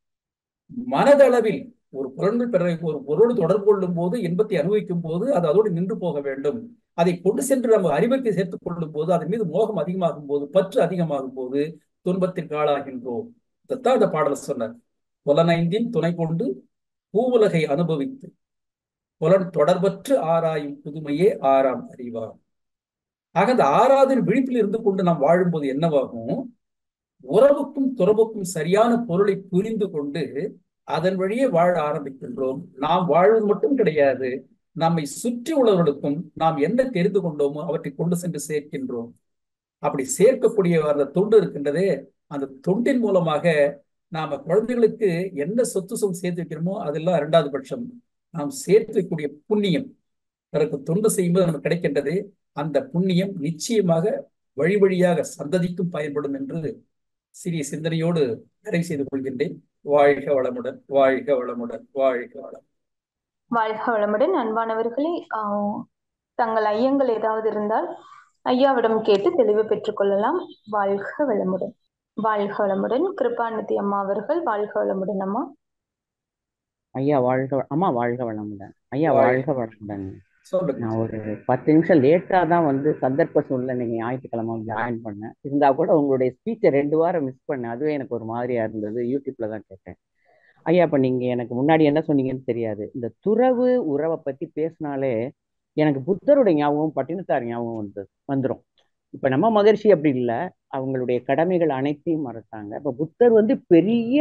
மனதளவில் ஒரு புலன்கள் பெற ஒரு பொருளோடு தொடர்பு கொள்ளும் போது இன்பத்தை அனுபவிக்கும் போது அது அதோடு நின்று போக வேண்டும் அதை கொண்டு சென்று நம்ம அறிவுக்கு சேர்த்துக் கொள்ளும் போது அதன் மீது மோகம் அதிகமாகும் போது பற்று அதிகமாகும் போது துன்பத்திற்கு ஆளாகின்றோம் இதைத்தான் அந்த பாடல் சொன்னார் புலனைந்தின் துணை கொண்டு பூவுலகை அனுபவித்து புலன் தொடர்பற்று ஆராயும் புதுமையே ஆறாம் அறிவாம் ஆக அந்த ஆறாதின் விழிப்பில் இருந்து கொண்டு நாம் வாழும்போது என்னவாகும் உறவுக்கும் துறவுக்கும் சரியான பொருளை புரிந்து கொண்டு அதன் வழியே வாழ ஆரம்பிக்கின்றோம் நாம் வாழ்வது மட்டும் கிடையாது நம்மை சுற்றி உள்ளவர்களுக்கும் நாம் என்ன தெரிந்து கொண்டோமோ அவற்றை கொண்டு சென்று சேர்க்கின்றோம் அப்படி சேர்க்கக்கூடிய அந்த தொண்டு இருக்கின்றதே அந்த தொண்டின் மூலமாக நாம குழந்தைகளுக்கு என்ன சொத்து சொத்து சேர்த்து வைக்கிறோமோ அதெல்லாம் இரண்டாவது பட்சம் நாம் சேர்த்து வைக்கக்கூடிய புண்ணியம் பிறகு தொண்டு செய்யும்போது நமக்கு கிடைக்கின்றது அந்த புண்ணியம் நிச்சயமாக வழி வழியாக சந்ததிக்கும் பயன்படும் என்று சிறிய சிந்தனையோடு நிறைவு செய்து கொள்கின்றேன் வாழ்க வளமுடன் வாழ்க வளமுடன் வாழ்க வளம் வாழ்க வளமுடன் அன்பானவர்களே ஆஹ் தங்கள் ஐயங்கள் ஏதாவது இருந்தால் ஐயாவிடம் கேட்டு தெளிவு பெற்றுக்கொள்ளலாம் வாழ்க வளமுடன் வாழ்க வளமுடன் கிருபாநிதி அம்மா அவர்கள் வாழ்க வளமுடன் அம்மா ஐயா வாழ்க வ- அம்மா வாழ்க வளமுடன் ஐயா வாழ்க. வாழ்க வளமுடன் சொல்லுங்க நான் ஒரு பத்து நிமிஷம் லேட்டா தான் வந்து சந்தர்ப்ப சூழ்நிலை நீங்க ஞாயிற்றுக்கிழமை ஜாயின் பண்ணேன் இருந்தா கூட உங்களுடைய ஸ்பீச்சை ரெண்டு வாரம் மிஸ் பண்ணேன் அதுவே எனக்கு ஒரு மாதிரியா இருந்தது யூடியூப்ல தான் கேட்டேன் ஐயா இப்ப நீங்க எனக்கு முன்னாடி என்ன சொன்னீங்கன்னு தெரியாது இந்த துறவு உறவை பத்தி பேசினாலே எனக்கு புத்தருடைய ஞாபகம் பட்டினத்தார் ஞாபகம் வந்து வந்துடும் இப்ப நம்ம மகர்ஷி அப்படி இல்லை அவங்களுடைய கடமைகள் அனைத்தையும் மறத்தாங்க இப்ப புத்தர் வந்து பெரிய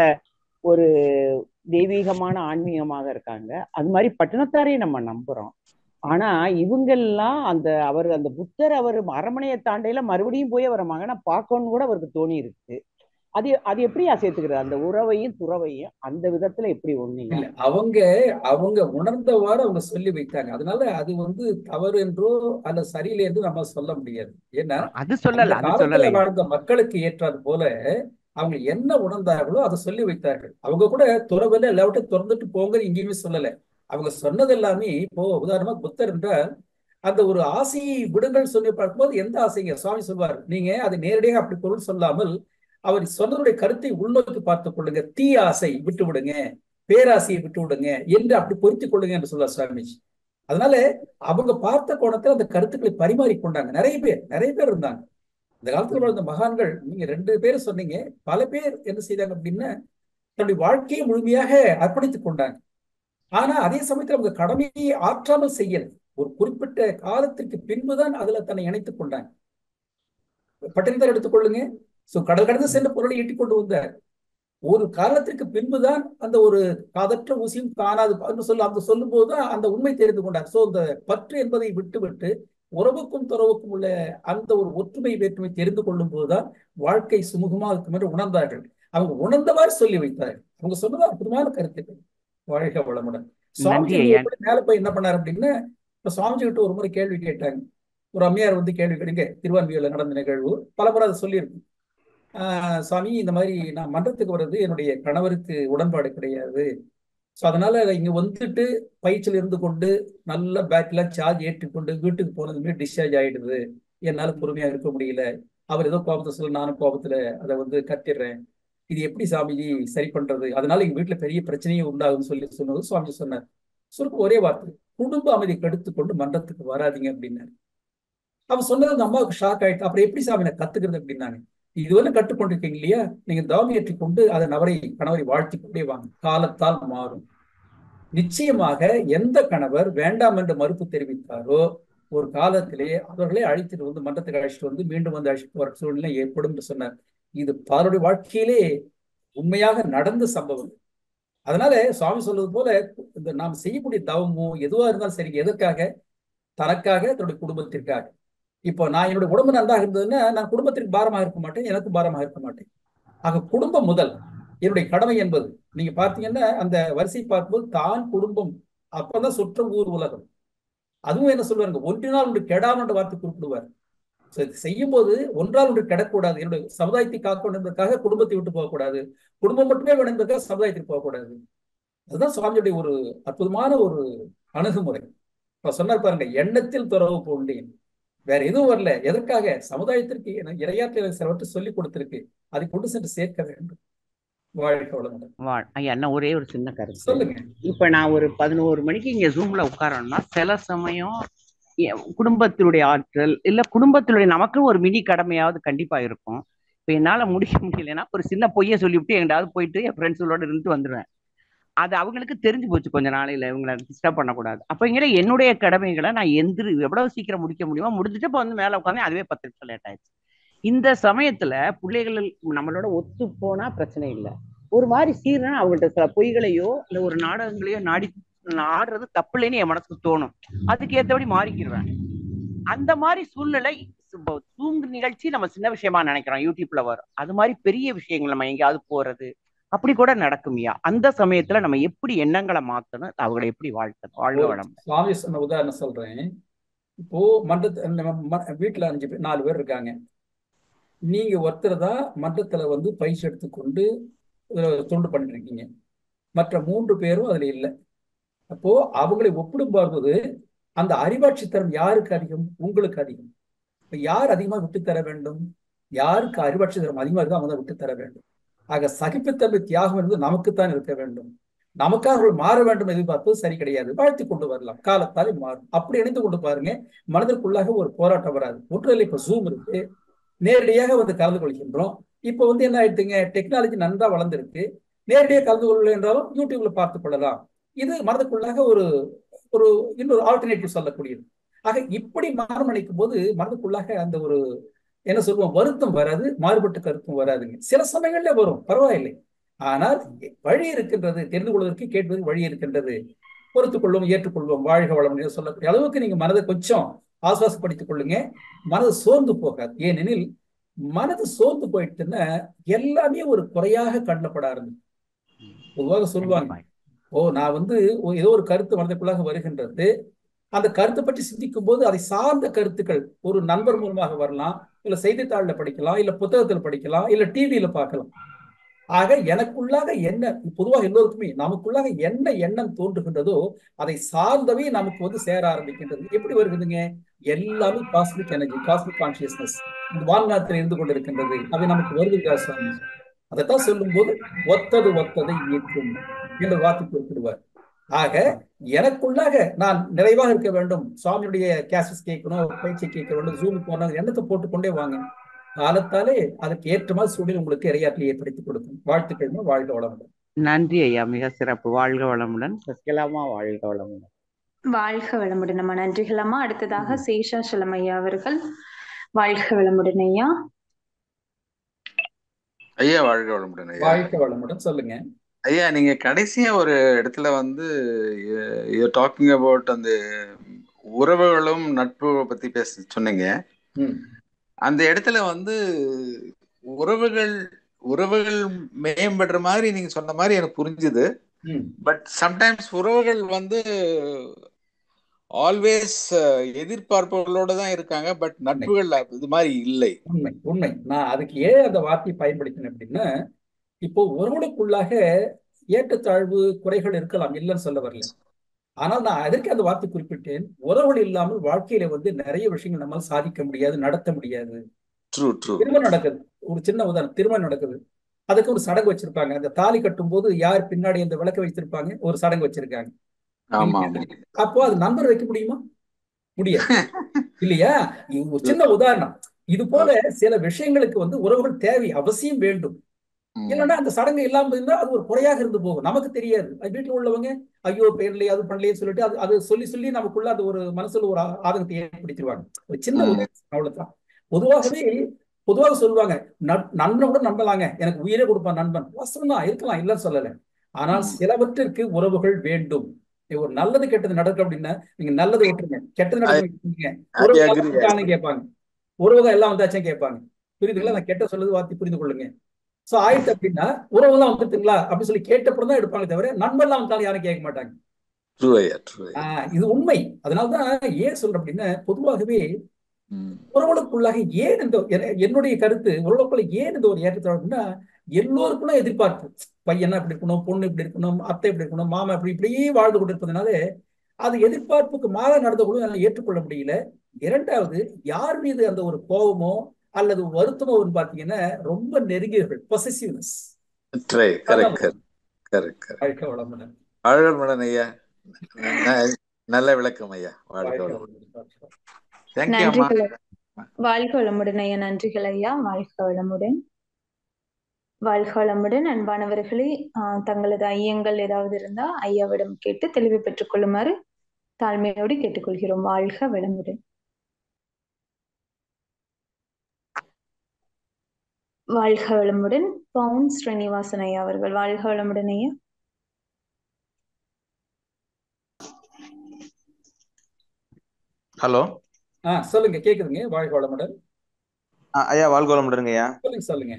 ஒரு தெய்வீகமான ஆன்மீகமாக இருக்காங்க அது மாதிரி பட்டினத்தாரையும் நம்ம நம்புறோம் ஆனா இவங்கெல்லாம் அந்த அவர் அந்த புத்தர் அவர் அரமனையை தாண்டையில மறுபடியும் போய் அவரை மகனை பார்க்கணும்னு கூட அவருக்கு தோணி இருக்கு அது அது எப்படியா சேர்த்துக்கிறது அந்த உறவையும் துறவையும் அந்த விதத்துல எப்படி ஒண்ணீங்க இல்ல அவங்க அவங்க உணர்ந்தவாறு அவங்க சொல்லி வைத்தாங்க அதனால அது வந்து தவறு என்றோ அல்ல சரியில்லை என்று நம்ம சொல்ல முடியாது ஏன்னா அது அந்த சொல்லல அது காலத்துல சொல்லலை வாழ்ந்த மக்களுக்கு ஏற்றாது போல அவங்க என்ன உணர்ந்தார்களோ அதை சொல்லி வைத்தார்கள் அவங்க கூட துறவுல எல்லாவற்றையும் திறந்துட்டு போங்க எங்கேயுமே சொல்லல அவங்க சொன்னது எல்லாமே இப்போ உதாரணமா புத்தர் என்றால் அந்த ஒரு ஆசையை விடுங்கள் சொல்லி பார்க்கும்போது எந்த ஆசைங்க சுவாமி சொல்வார் நீங்க அதை நேரடியாக அப்படி பொருள் சொல்லாமல் அவர் சொன்னதுடைய கருத்தை உள்நோக்கி பார்த்துக் கொள்ளுங்க தீ ஆசை விட்டு விடுங்க பேராசையை விட்டு விடுங்க என்று அப்படி பொருத்திக் கொள்ளுங்க என்று சொல்றார் சுவாமிஜி அதனால அவங்க பார்த்த கோணத்துல அந்த கருத்துக்களை பரிமாறிக்கொண்டாங்க நிறைய பேர் நிறைய பேர் இருந்தாங்க இந்த காலத்துல வாழ்ந்த மகான்கள் நீங்க ரெண்டு பேரும் சொன்னீங்க பல பேர் என்ன செய்தாங்க அப்படின்னா தன்னுடைய வாழ்க்கையை முழுமையாக அர்ப்பணித்துக் கொண்டாங்க ஆனா அதே சமயத்துல அவங்க கடமையை ஆற்றாமல் செய்யல ஒரு குறிப்பிட்ட காலத்திற்கு பின்புதான் அதுல தன்னை இணைத்துக் கொண்டாங்க பட்டினத்தார் எடுத்துக்கொள்ளுங்க சோ கடல் கடந்து சென்ற பொருளை ஈட்டிக் கொண்டு வந்தார் ஒரு காலத்திற்கு பின்புதான் அந்த ஒரு காதற்ற ஊசியும் காணாது என்று சொல்ல அந்த சொல்லும் போதுதான் அந்த உண்மை தெரிந்து கொண்டார் சோ அந்த பற்று என்பதை விட்டுவிட்டு உறவுக்கும் துறவுக்கும் உள்ள அந்த ஒரு ஒற்றுமை வேற்றுமை தெரிந்து கொள்ளும் போதுதான் வாழ்க்கை சுமூகமா இருக்கும் என்று உணர்ந்தார்கள் அவங்க உணர்ந்தவாறு சொல்லி வைத்தார்கள் அவங்க சொன்னது அற்புதமான கருத்துக்கள் வாழ்க வளமுடன் சுவாமிஜி நன்றி ஐயா எப்படி மேல போய் என்ன பண்ணாரு அப்படின்னா இப்ப சுவாமிஜி கிட்ட ஒரு முறை கேள்வி கேட்டாங்க ஒரு அம்மையார் வந்து கேள்வி கேட்டீங்க திருவான்மியூர்ல நடந்த நிகழ்வு பல முறை அதை சொல்லியிருக்கு ஆஹ் சுவாமி இந்த மாதிரி நான் மன்றத்துக்கு வர்றது என்னுடைய கணவருக்கு உடன்பாடு கிடையாது ஸோ அதனால இங்க வந்துட்டு பயிற்சியில் இருந்து கொண்டு நல்ல பேட்டரிலாம் சார்ஜ் ஏற்றிக்கொண்டு வீட்டுக்கு போனதுமே டிஸ்சார்ஜ் ஆயிடுது என்னால பொறுமையா இருக்க முடியல அவர் ஏதோ கோபத்தை சொல்ல நானும் கோபத்துல அதை வந்து கத்திடுறேன் இது எப்படி சாமிஜி சரி பண்றது அதனால எங்க வீட்டுல பெரிய பிரச்சனையும் உண்டாகும்னு சொல்லி சொன்னது சுவாமிஜி சொன்னார் சுருக்கம் ஒரே வார்த்தை குடும்ப அமைதி கெடுத்து கொண்டு மன்றத்துக்கு வராதீங்க அப்படின்னாரு அவன் சொன்னது அந்த அம்மாவுக்கு ஷாக் ஆயிட்டு அப்புறம் எப்படி சாமி நான் கத்துக்கிறது அப்படின்னாங்க இதுவரை கற்றுக்கொண்டிருக்கீங்க இல்லையா நீங்க தவம் ஏற்றி கொண்டு அதை நபரை கணவரை வாழ்த்தி கொண்டே வாங்க காலத்தால் மாறும் நிச்சயமாக எந்த கணவர் வேண்டாம் என்று மறுப்பு தெரிவித்தாரோ ஒரு காலத்திலே அவர்களே அழைத்துட்டு வந்து மன்றத்துக்கு அழைச்சிட்டு வந்து மீண்டும் வந்து அழைச்சிட்டு வர சூழ்நிலை ஏற்படும் என்று சொன்னார் இது பலருடைய வாழ்க்கையிலே உண்மையாக நடந்த சம்பவம் அதனால சுவாமி சொல்றது போல இந்த நாம் செய்யக்கூடிய தவமோ எதுவா இருந்தாலும் சரி எதற்காக தனக்காக தன்னுடைய குடும்பத்திற்காக இப்போ நான் என்னுடைய உடம்பு நன்றாக இருந்ததுன்னா நான் குடும்பத்திற்கு பாரமாக இருக்க மாட்டேன் எனக்கு பாரமாக இருக்க மாட்டேன் ஆக குடும்பம் முதல் என்னுடைய கடமை என்பது நீங்க பார்த்தீங்கன்னா அந்த வரிசை பார்க்கும்போது தான் குடும்பம் அப்பதான் சுற்றம் ஊர் உலகம் அதுவும் என்ன சொல்லுவாங்க ஒன்றினால் ஒன்று கெடாமன்ற வார்த்தை குறிப்பிடுவார் செய்யும் போது ஒன்றால் ஒன்று கெடக்கூடாது என்னுடைய சமுதாயத்தை காக்கணும் என்பதற்காக குடும்பத்தை விட்டு போகக்கூடாது குடும்பம் மட்டுமே வேணும் என்பதற்காக சமுதாயத்துக்கு போகக்கூடாது அதுதான் சுவாமியுடைய ஒரு அற்புதமான ஒரு அணுகுமுறை இப்ப சொன்னார் பாருங்க எண்ணத்தில் துறவு பூண்டேன் வேற எதுவும் வரல எதற்காக சமுதாயத்திற்கு இரையாற்றில் சிலவற்றை சொல்லி கொடுத்திருக்கு அதை கொண்டு சென்று சேர்க்க வேண்டும் வாழ்க்கை வளமுடன் வாழ் ஐயா என்ன ஒரே ஒரு சின்ன கருத்து சொல்லுங்க இப்ப நான் ஒரு பதினோரு மணிக்கு இங்க ஜூம்ல உட்காரணும்னா சில சமயம் எ- குடும்பத்தினுடைய ஆற்றல் இல்ல குடும்பத்தினுடைய நமக்கு ஒரு மினி கடமையாவது கண்டிப்பா இருக்கும் இப்ப என்னால முடிய முடியலன்னா ஒரு சின்ன பொய்ய சொல்லிவிட்டு எங்கிட்டாவது போயிட்டு என் ஃப்ரெண்ட்ஸுகளோட இருந்துட்டு வந்துடுவேன் அது அவங்களுக்கு தெரிஞ்சு போச்சு கொஞ்ச நாளையில இவங்களை டிஸ்டர்ப் பண்ணக்கூடாது அப்பங்கிற என்னுடைய கடமைகளை நான் எந்திரி எவ்வளவு சீக்கிரம் முடிக்க முடியுமோ முடிச்சுட்டு இப்போ வந்து மேல உட்காந்து அதுவே பத்து நிமிஷம் லேட் ஆயிடுச்சு இந்த சமயத்துல பிள்ளைகள் நம்மளோட ஒத்து போனா பிரச்சனை இல்லை ஒரு மாதிரி சீர்னா அவங்கள்ட்ட சில பொய்களையோ இல்ல ஒரு நாடகங்களையோ நாடி ஆடுறது தப்பு இல்லைன்னு என் மனசுக்கு தோணும் அதுக்கு ஏத்தபடி மாறிக்கிடுவேன் அந்த மாதிரி சூழ்நிலை ஜூம் நிகழ்ச்சி நம்ம சின்ன விஷயமா நினைக்கிறோம் யூடியூப்ல வரும் அது மாதிரி பெரிய விஷயங்கள் நம்ம எங்கேயாவது போறது அப்படி கூட நடக்கும்யா அந்த சமயத்துல நம்ம எப்படி எண்ணங்களை மாத்தணும் அவங்களை எப்படி வாழ்த்தணும் வாழ்க வளம் சுவாமி சொன்ன உதாரணம் சொல்றேன் இப்போ மன்றத்து நம்ம ம- வீட்டுல அஞ்சு பேர் நாலு பேர் இருக்காங்க நீங்க ஒருத்தர் தான் மன்றத்துல வந்து பயிற்சி எடுத்துக்கொண்டு அஹ், தொண்டு பண்ணிட்டு இருக்கீங்க மற்ற மூன்று பேரும் அதுல இல்லை அப்போ அவங்களை ஒப்பிடும் பார்ப்பது அந்த அறிவாட்சி தரம் யாருக்கு அதிகம் உங்களுக்கு அதிகம் இப்ப யார் அதிகமா விட்டு தர வேண்டும் யாருக்கு அறிவாட்சி தரம் அதிகமா இருக்கோ அவங்க தான் விட்டு தர வேண்டும் ஆக சகிப்புத்தன்மை தியாகம் என்பது நமக்குத்தான் இருக்க வேண்டும் நமக்காக அவர்கள் மாற வேண்டும் எதிர்பார்ப்பது சரி கிடையாது வாழ்த்தி கொண்டு வரலாம் காலத்தாலே மாறும் அப்படி இணைந்து கொண்டு பாருங்க மனதிற்குள்ளாக ஒரு போராட்டம் வராது ஒன்றில் இப்ப ஜூம் இருக்கு நேரடியாக வந்து கலந்து கொள்கின்றோம் இப்போ வந்து என்ன ஆயிடுதுங்க டெக்னாலஜி நன்றா வளர்ந்துருக்கு நேரடியாக கலந்து கொள்ளல என்றாலும் யூடியூப்ல பார்த்துக் கொள்ளலாம் இது மனதுக்குள்ளாக ஒரு ஒரு இன்னொரு ஆல்டர்னேட்டிவ் சொல்லக்கூடியது ஆக இப்படி மாறுமணிக்கும் போது மனதுக்குள்ளாக அந்த ஒரு என்ன சொல்லுவோம் வருத்தம் வராது மாறுபட்ட கருத்தும் வராதுங்க சில சமயங்கள்ல வரும் பரவாயில்லை ஆனால் வழி இருக்கின்றது தெரிந்து கொள்வதற்கு கேட்பதற்கு வழி இருக்கின்றது பொறுத்துக் கொள்வோம் ஏற்றுக்கொள்வோம் வாழ்க வளம் என்று சொல்லக்கூடிய அளவுக்கு நீங்க மனதை கொஞ்சம் ஆசுவாசப்படுத்திக் கொள்ளுங்க மனது சோர்ந்து போகாது ஏனெனில் மனது சோர்ந்து போயிட்டுன்னா எல்லாமே ஒரு குறையாக கண்ணப்பட ஆரம்பிக்கும் பொதுவாக சொல்லுவாங்க ஓ நான் வந்து ஒ- ஏதோ ஒரு கருத்து மனதுக்குள்ளாக வருகின்றது அந்த கருத்தை பற்றி சிந்திக்கும் போது அதை சார்ந்த கருத்துக்கள் ஒரு நண்பர் மூலமாக வரலாம் இல்ல செய்தித்தாள்ல படிக்கலாம் இல்ல புத்தகத்தில் படிக்கலாம் இல்ல டிவியில பார்க்கலாம் ஆக எனக்குள்ளாக என்ன பொதுவாக எல்லோருக்குமே நமக்குள்ளாக என்ன எண்ணம் தோன்றுகின்றதோ அதை சார்ந்தவே நமக்கு வந்து சேர ஆரம்பிக்கின்றது எப்படி வருகுதுங்க எல்லாமே காஸ்மிக் எனர்ஜி காஸ்மிக் கான்சியஸ்னஸ் இந்த வான்காலத்தில் இருந்து கொண்டிருக்கின்றது அவை நமக்கு வருதுங்க சுவாமி அதைத்தான் சொல்லும்போது ஒத்தது ஒத்ததை ஈர்க்கும் என்று வார்த்தை குறிப்பிடுவார் ஆக எனக்குள்ளாக நான் நிறைவாக இருக்க வேண்டும் சுவாமியுடைய கேசஸ் கேட்கணும் பயிற்சி கேட்க வேண்டும் ஜூம் போகணும் எண்ணத்தை போட்டுக்கொண்டே வாங்க காலத்தாலே அதற்கு ஏற்ற மாதிரி சூழல் உங்களுக்கு இரையாற்றலை ஏற்படுத்தி கொடுக்கும் வாழ்த்துக்கள் வாழ்க வளமுடன் நன்றி ஐயா மிக சிறப்பு வாழ்க வளமுடன் சசிகலாமா வாழ்க வளமுடன் வாழ்க வளமுடன் நம்ம நன்றிகள் அம்மா அடுத்ததாக சேஷாசலம் ஐயா அவர்கள் வாழ்க வளமுடன் ஐயா ஐயா வாழ்க வளமுடன் ஐயா வாழ்க வளமுடன் சொல்லுங்க ஐயா நீங்க கடைசியா ஒரு இடத்துல வந்து டாக்கிங் அபவுட் அந்த உறவுகளும் நட்பு பத்தி பேச சொன்னீங்க ம் அந்த இடத்துல வந்து உறவுகள் உறவுகள் மேம்படுற மாதிரி நீங்க சொன்ன மாதிரி எனக்கு புரிஞ்சுது ம் பட் சம்டைம்ஸ் உறவுகள் வந்து ஆல்வேஸ் எதிர்பார்ப்புகளோட தான் இருக்காங்க பட் நட்புகள் இது மாதிரி இல்லை உண்மை உண்மை நான் அதுக்கு ஏன் அந்த வார்த்தையை பயன்படுத்தினேன் அப்படின்னா இப்போ உறவுகளுக்குள்ளாக ஏற்றத்தாழ்வு குறைகள் இருக்கலாம் இல்லைன்னு சொல்ல வரல ஆனால் நான் அதற்கு அந்த வார்த்தை குறிப்பிட்டேன் உறவுகள் இல்லாமல் வாழ்க்கையில வந்து நிறைய விஷயங்கள் நம்மால் சாதிக்க முடியாது நடத்த முடியாது ட்ரூ ட்ரூ திருமணம் நடக்குது ஒரு சின்ன உதாரணம் திருமணம் நடக்குது அதுக்கு ஒரு சடங்கு வச்சிருப்பாங்க அந்த தாலி கட்டும் போது யார் பின்னாடி அந்த விளக்க வச்சிருப்பாங்க ஒரு சடங்கு வச்சிருக்காங்க ஆமா ஆமா அப்போ அது நம்பர் வைக்க முடியுமா முடியாது இல்லையா இது ஒரு சின்ன உதாரணம் இது போல சில விஷயங்களுக்கு வந்து உறவுகள் தேவை அவசியம் வேண்டும் ம். இல்லைன்னா அந்த சடங்கு இல்லாம இருந்தா அது ஒரு குறையாக இருந்து போகும் நமக்கு தெரியாது அது வீட்டுல உள்ளவங்க ஐயோ பேர்லயே அது பண்ணலையே சொல்லிட்டு அது அது சொல்லி சொல்லி நமக்குள்ள அது ஒரு மனசுல ஒரு ஆ- ஆதங்கத்தை ஏற்படுத்திடுவாங்க ஒரு சின்ன ம். உதாரணம் அவ்வளவுதான் பொதுவாகவே பொதுவாக சொல்லுவாங்க நட்- நண்பனை கூட நம்பலாங்க எனக்கு உயிரே கொடுப்பான் நண்பன் வாஸ்தவம் தான் இருக்கலாம் இல்லைன்னு சொல்லல ஆனால் ம். சிலவற்றிற்கு உறவுகள் வேண்டும் ஒரு நல்லது கெட்டது நடக்கும் அப்படின்னா நீங்க நல்லது விட்டுருங்க கெட்டது நடக்கும் விட்டுருங்க I உறவுகள் agree. வந்தாங்கன்னு கேட்பாங்க உறவுகள் எல்லாம் வந்தாச்சும் கேட்பாங்க புரியுதுங்களா நான் கெட்ட சொல்லுது வார்த்தை புரிந்து கொள்ளுங்க சோ ஆயிடுச்சு அப்படின்னா உறவுலாம் வந்துட்டுங்களா அப்படின்னு சொல்லி கேட்டப்பறம் தான் எடுப்பாங்க தவிர நண்பர்லாம் வந்தாலும் யாரும் கேட்க மாட்டாங்க True ஐயா, true ஐயா. ஆஹ் இது உண்மை அதனாலதான் ஏன் சொல்றேன் அப்படின்னா பொதுவாகவே ம். உறவுகளுக்குள்ளாக ஏன் இந்த என- என்னுடைய கருத்து உறவுக்குள்ள ஏன் இந்த ஒரு ஏற்றத்தாழ்வு அப்படின்னா எல்லோருக்குள்ள எதிர்பார்ப்பு பையனா இப்படி இருக்கணும் பொண்ணு இப்படி இருக்கணும் அத்தை இப்படி இருக்கணும் மாமா இப்படி இப்படியே வாழ்ந்து கொண்டிருப்பதனால அது எதிர்பார்ப்புக்கு மாற நடந்த கூட என்னால ஏற்றுக்கொள்ள முடியல இரண்டாவது யார் மீது அந்த ஒரு கோபமோ அல்லது வருத்தமோ வந்து பாத்தீங்கன்னா ரொம்ப நெருங்கியவர்கள் possessiveness Try. Correct, correct, correct, correct. வாழ்க்கை வளமுடன் வாழ்க வளமுடன் ஐயா ந- ந- நல்ல விளக்கம் ஐயா வாழ்க வாழ்க்கை வளமுடன் வளமுடன் தேங்க்யூ அம்மா நன்றிகள் வாழ்க வளமுடன் ஐயா நன்றிகள் ஐயா வாழ்க வளமுடன் வாழ்க வளமுடன் அன்பானவர்களே ஆஹ் தங்களது ஐயங்கள் ஏதாவது இருந்தா ஐயாவிடம் கேட்டு தெளிவு பெற்றுக் கொள்ளுமாறு தாழ்மையோடு கேட்டுக்கொள்கிறோம் வாழ்க வளமுடன் வாழ்க வளமுடன் பவுன் ஸ்ரீனிவாசன் ஐயா அவர்கள் வாழ்க வளமுடன் ஐயா ஹலோ ஆ சொல்லுங்க கேக்குதுங்க வாழ்க வளமுடன் ஐயா வாழ்க வளமுடனுங்க ஐயா சொல்லுங்க சொல்லுங்க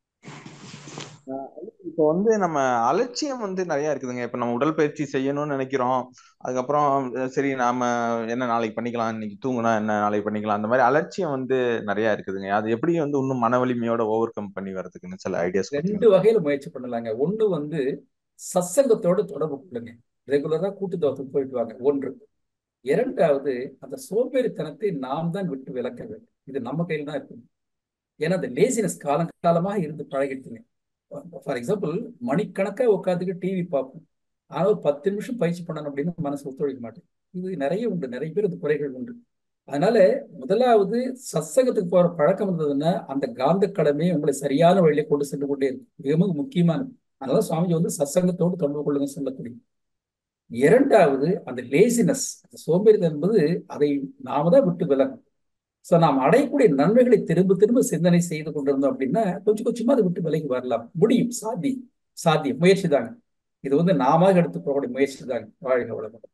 இப்போ வந்து நம்ம அலட்சியம் வந்து நிறைய இருக்குதுங்க இப்ப நம்ம உடற்பயிற்சி செய்யணும்னு நினைக்கிறோம் அதுக்கப்புறம் அஹ் சரி நாம என்ன நாளைக்கு பண்ணிக்கலாம் இன்னைக்கு தூங்குனா என்ன நாளைக்கு பண்ணிக்கலாம் அந்த மாதிரி அலட்சியம் வந்து நிறைய இருக்குதுங்க அது எப்படி வந்து இன்னும் மன வலிமையோட ஓவர் கம் பண்ணி வர்றதுக்குன்னு சில ஐடியாஸ் ரெண்டு வகையில முயற்சி பண்ணலாங்க ஒண்ணு வந்து சத்சங்கத்தோட தொடர்பு கொள்ளுங்க ரெகுலரா கூட்டு தோட்டத்துக்கு போயிட்டு வாங்க ஒன்று இரண்டாவது அந்த சோம்பேறித்தனத்தை நாம் தான் விட்டு விலக்க வேண்டும் இது நம்ம கையில் தான் இருக்குது ஏன்னா அந்த லேசினஸ் காலங்காலமாக இருந்து பழகிட்டுங்க ஃபார் எக்ஸாம்பிள் மணிக்கணக்கா உட்காந்துட்டு டிவி பார்ப்போம் ஆனால் ஒரு பத்து நிமிஷம் பயிற்சி பண்ணணும் அப்படின்னு மனசு ஒத்துழைக்க மாட்டேன் இது நிறைய உண்டு நிறைய பேர் இந்த குறைகள் உண்டு அதனால முதலாவது சத்சங்கத்துக்கு போற பழக்கம் இருந்ததுன்னா அந்த காந்த கடமையை உங்களை சரியான வழியில கொண்டு சென்று கொண்டே இருக்கும் மிக மிக முக்கியமானது அதனால சுவாமிஜி வந்து சத்சங்கத்தோடு தொடர்பு கொள்ளுங்க சொல்லக்கூடிய இரண்டாவது அந்த லேசினஸ் அந்த சோம்பேறித்தனம் என்பது அதை நாம தான் விட்டு விலகும் ஸோ நாம் அடையக்கூடிய நன்மைகளை திரும்ப திரும்ப சிந்தனை செய்து கொண்டிருந்தோம் அப்படின்னா கொஞ்சம் கொஞ்சமா அதை விட்டு விலகி வரலாம் முடியும் சாத்தியம் சாத்தியம் முயற்சி தாங்க இது வந்து நாம எடுத்து போகக்கூடிய முயற்சி தாங்க வாழ்க வளமுடன்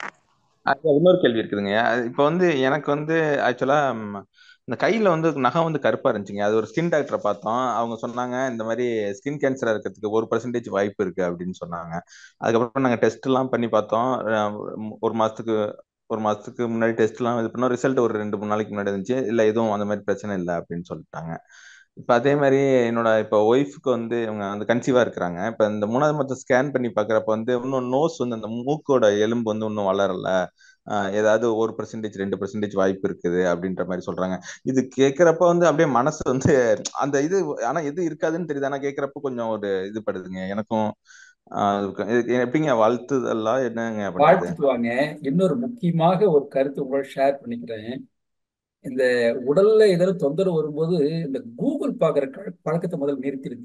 அது இன்னொரு கேள்வி இருக்குதுங்க அது இப்ப வந்து எனக்கு வந்து ஆக்சுவலா இந்த கையில வந்து நகம் வந்து கருப்பா இருந்துச்சுங்க அது ஒரு ஸ்கின் டாக்டரை பார்த்தோம் அவங்க சொன்னாங்க இந்த மாதிரி ஸ்கின் கேன்சரா இருக்கிறதுக்கு ஒரு பர்சன்டேஜ் வாய்ப்பு இருக்கு அப்படின்னு சொன்னாங்க அதுக்கப்புறம் நாங்க டெஸ்ட் எல்லாம் பண்ணி பார்த்தோம் அஹ் ஒரு மாசத்துக்கு ஒரு மாசத்துக்கு முன்னாடி டெஸ்ட் எல்லாம் இது பண்ணோம் ரிசல்ட் ஒரு ரெண்டு மூணு நாளைக்கு முன்னாடி இருந்துச்சு இல்ல எதுவும் அந்த மாதிரி பிரச்சனை இல்லை அப்படின்னு சொல்லிட்டாங்க இப்ப அதே மாதிரி என்னோட இப்ப ஒய்ஃப்க்கு வந்து இவங்க வந்து கன்சீவா இருக்கிறாங்க இப்ப இந்த மூணாவது மாதம் ஸ்கேன் பண்ணி பாக்குறப்ப வந்து இன்னும் நோஸ் வந்து அந்த மூக்கோட எலும்பு வந்து இன்னும் வளரல ஆஹ் ஏதாவது ஒரு பர்சன்டேஜ் ரெண்டு பர்சன்டேஜ் வாய்ப்பு இருக்குது அப்படின்ற மாதிரி சொல்றாங்க இது கேட்கறப்ப வந்து அப்படியே மனசு வந்து அந்த இது ஆனா எது இருக்காதுன்னு தெரியுது ஆனா கேட்கறப்ப கொஞ்சம் ஒரு இது படுதுங்க எனக்கும் ஆஹ் இது எப்படிங்க வாழ்த்துதெல்லாம் என்னங்க பண்றது வாழ்த்துட்டு வாங்க இன்னொரு முக்கியமாக ஒரு கருத்து உங்களோட ஷேர் பண்ணிக்கிறேன் இந்த உடல்ல ஏதாவது தொந்தரவு வரும்போது இந்த கூகுள் பாக்குற க- பழக்கத்தை முதல்ல நிறுத்திடுங்க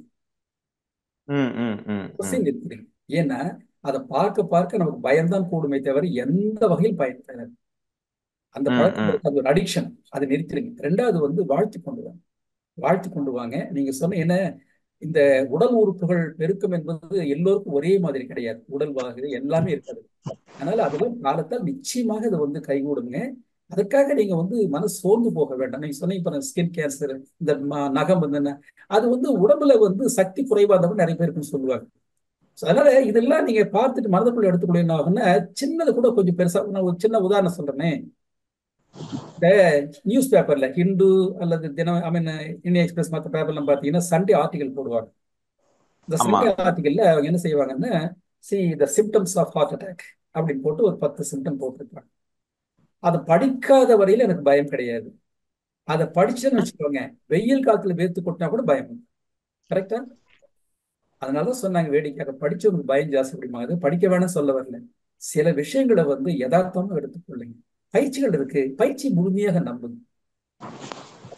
ம் ம் ம் ம் அவசியம் நிறுத்திடுங்க ஏன்னா அதை பார்க்க பார்க்க நமக்கு பயம்தான் கூடுமே தவிர எந்த வகையில் பயன் தராது அந்த ம் பழக்கம் ம் இருக்கு, அது ஒரு அடிக்ஷன் அதை நிறுத்திடுங்க ரெண்டாவது வந்து வாழ்த்து கொண்டு வாங்க வாழ்த்து கொண்டு வாங்க நீங்க சொன்ன என்ன இந்த உடல் உறுப்புகள் பெருக்கம் என்பது எல்லோருக்கும் ஒரே மாதிரி கிடையாது உடல் வாகு எல்லாமே இருக்காது அதனால அதெல்லாம் காலத்தால் நிச்சயமாக அது வந்து கைகூடுங்க அதுக்காக நீங்க வந்து மனசு சோர்ந்து போக வேண்டாம் நீங்க சொன்னீங்க பாருங்க ஸ்கின் கேன்சர் இந்த ம- நகம் வந்து என்ன அது வந்து உடம்புல வந்து சக்தி குறைவா இருந்தப்ப நிறைய பேருக்குன்னு சொல்லுவாங்க So, அதனால இதெல்லாம் நீங்க பார்த்துட்டு மனதுக்குள்ள எடுத்துக்கொள்ள என்ன ஆகும்னா சின்னது கூட கொஞ்சம் பெருசா நான் ஒரு சின்ன உதாரணம் சொல்றேனே இந்த நியூஸ் பேப்பர்ல ஹிந்து அல்லது தினம் ஐ மீன் இந்தியன் எக்ஸ்பிரஸ் மற்ற பேப்பர்லாம் பார்த்தீங்கன்னா சண்டே ஆர்டிகல் போடுவாங்க இந்த ஆமா சண்டே ஆர்டிகல்ல அவங்க என்ன செய்வாங்கன்னா see the symptoms of heart attack அப்படின்னு போட்டு ஒரு பத்து சிம்டம் போட்டிருப்பாங்க அதை படிக்காத வரையில எனக்கு பயம் கிடையாது அதை படிச்சேன்னு வச்சுக்கோங்க வெயில் காலத்துல வேர்த்து கொட்டினா கூட பயம் கரெக்டா அதனாலதான் சொன்னாங்க வேடிக்கையாக படிச்சவங்களுக்கு பயம் ஜாஸ்தி அப்படிம்பாங்க படிக்க வேணாம் சொல்ல வரல சில விஷயங்களை வந்து யதார்த்தமா எடுத்துக்கொள்ளுங்க பயிற்சிகள் இருக்கு பயிற்சி முழுமையாக நம்புங்க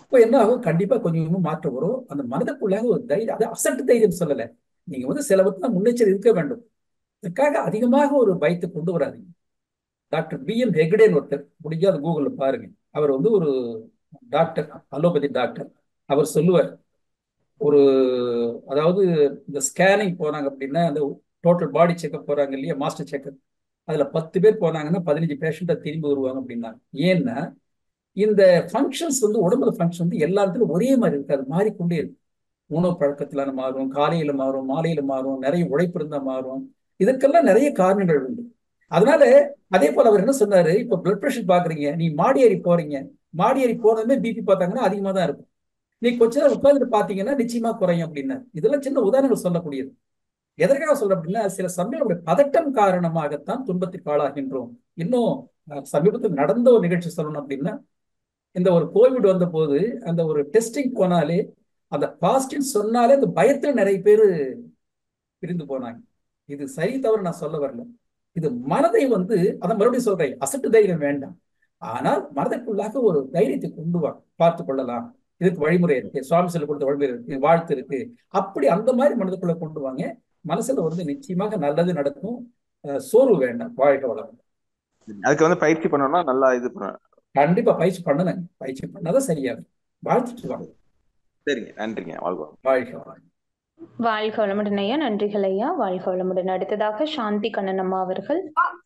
அப்போ என்ன ஆகும் கண்டிப்பா கொஞ்சம் கொஞ்சமா மாற்றம் வரும் அந்த மனதுக்குள்ளாக ஒரு தைரியம் அது அசட்டு தைரியம் சொல்லல நீங்க வந்து சிலவற்றை முன்னெச்சரிக்கை இருக்க வேண்டும் இதுக்காக அதிகமாக ஒரு பயத்தை கொண்டு வராதீங்க டாக்டர் பி எம் ஹெக்டேன்னு ஒருத்தர் முடிஞ்சா அது கூகுள்ல பாருங்க அவர் வந்து ஒரு டாக்டர் அலோபதி டாக்டர் அவர் சொல்லுவார் ஒரு அதாவது இந்த ஸ்கேனிங் போனாங்க அப்படின்னா அந்த டோட்டல் பாடி செக்அப் போறாங்க இல்லையா மாஸ்டர் செக்அப் அதுல பத்து பேர் போனாங்கன்னா பதினஞ்சு பேஷண்டா திரும்பி வருவாங்க அப்படின்னாங்க ஏன்னா இந்த ஃபங்க்ஷன்ஸ் வந்து உடம்புல ஃபங்க்ஷன் வந்து எல்லா இடத்துலயும் ஒரே மாதிரி இருக்காது மாறிக்கொண்டே இருக்கும் உணவு பழக்கத்துல மாறும் காலையில மாறும் மாலையில மாறும் நிறைய உழைப்பு இருந்தா மாறும் இதுக்கெல்லாம் நிறைய காரணங்கள் உண்டு அதனால அதே போல அவர் என்ன சொன்னாரு இப்ப பிளட் ப்ரெஷர் பாக்குறீங்க நீ மாடி ஏறி போறீங்க மாடி ஏறி போனதுமே பிபி பார்த்தாங்கன்னா அதிகமா தான் இருக்கும் நீ கொஞ்ச நேரம் உட்கார்ந்துட்டு பாத்தீங்கன்னா நிச்சயமா குறையும் அப்படின்னா இதெல்லாம் சின்ன உதாரணங்கள் சொல்லக்கூடியது எதற்காக சொல்ற அப்படின்னா சில சமயம் நம்முடைய பதட்டம் காரணமாகத்தான் துன்பத்திற்கு ஆளாகின்றோம் இன்னும் சமீபத்தில் நடந்த ஒரு நிகழ்ச்சி சொல்லணும் அப்படின்னா இந்த ஒரு கோவிட் வந்த போது அந்த ஒரு டெஸ்டிங் போனாலே அந்த பாசிட்டிவ் சொன்னாலே அந்த பயத்துல நிறைய பேர் பிரிந்து போனாங்க இது சரி தவறு நான் சொல்ல வரல இது மனதை வந்து அதை மறுபடியும் சொல்றேன் அசட்டு தைரியம் வேண்டாம் ஆனால் மனதிற்குள்ளாக ஒரு தைரியத்தை கொண்டு வா பார்த்து கொள்ளலாம் இதுக்கு வழிமுறை இருக்கு சுவாமி சொல்ல கொடுத்த வழிமுறை இருக்கு வாழ்த்து இருக்கு அப்படி அந்த மாதிரி மனதுக்குள்ள கொண்டு வாங்க மனசுல வந்து நிச்சயமாக நல்லது நடக்கும் சோர்வு வேண்டாம் வாழ்க வளம் அதுக்கு வந்து பயிற்சி பண்ணணும்னா நல்லா இது பண்ண கண்டிப்பா பயிற்சி பண்ணணுங்க பயிற்சி பண்ணாதான் சரியாகும் வாழ்த்துட்டு வாங்க சரிங்க நன்றிங்க வாழ்வோம் வாழ்க வளம் வாழ்க வளமுடன் ஐயா நன்றிகள் ஐயா வாழ்க வளமுடன் அடுத்ததாக சாந்தி கண்ணன் அம்மா அவர்கள்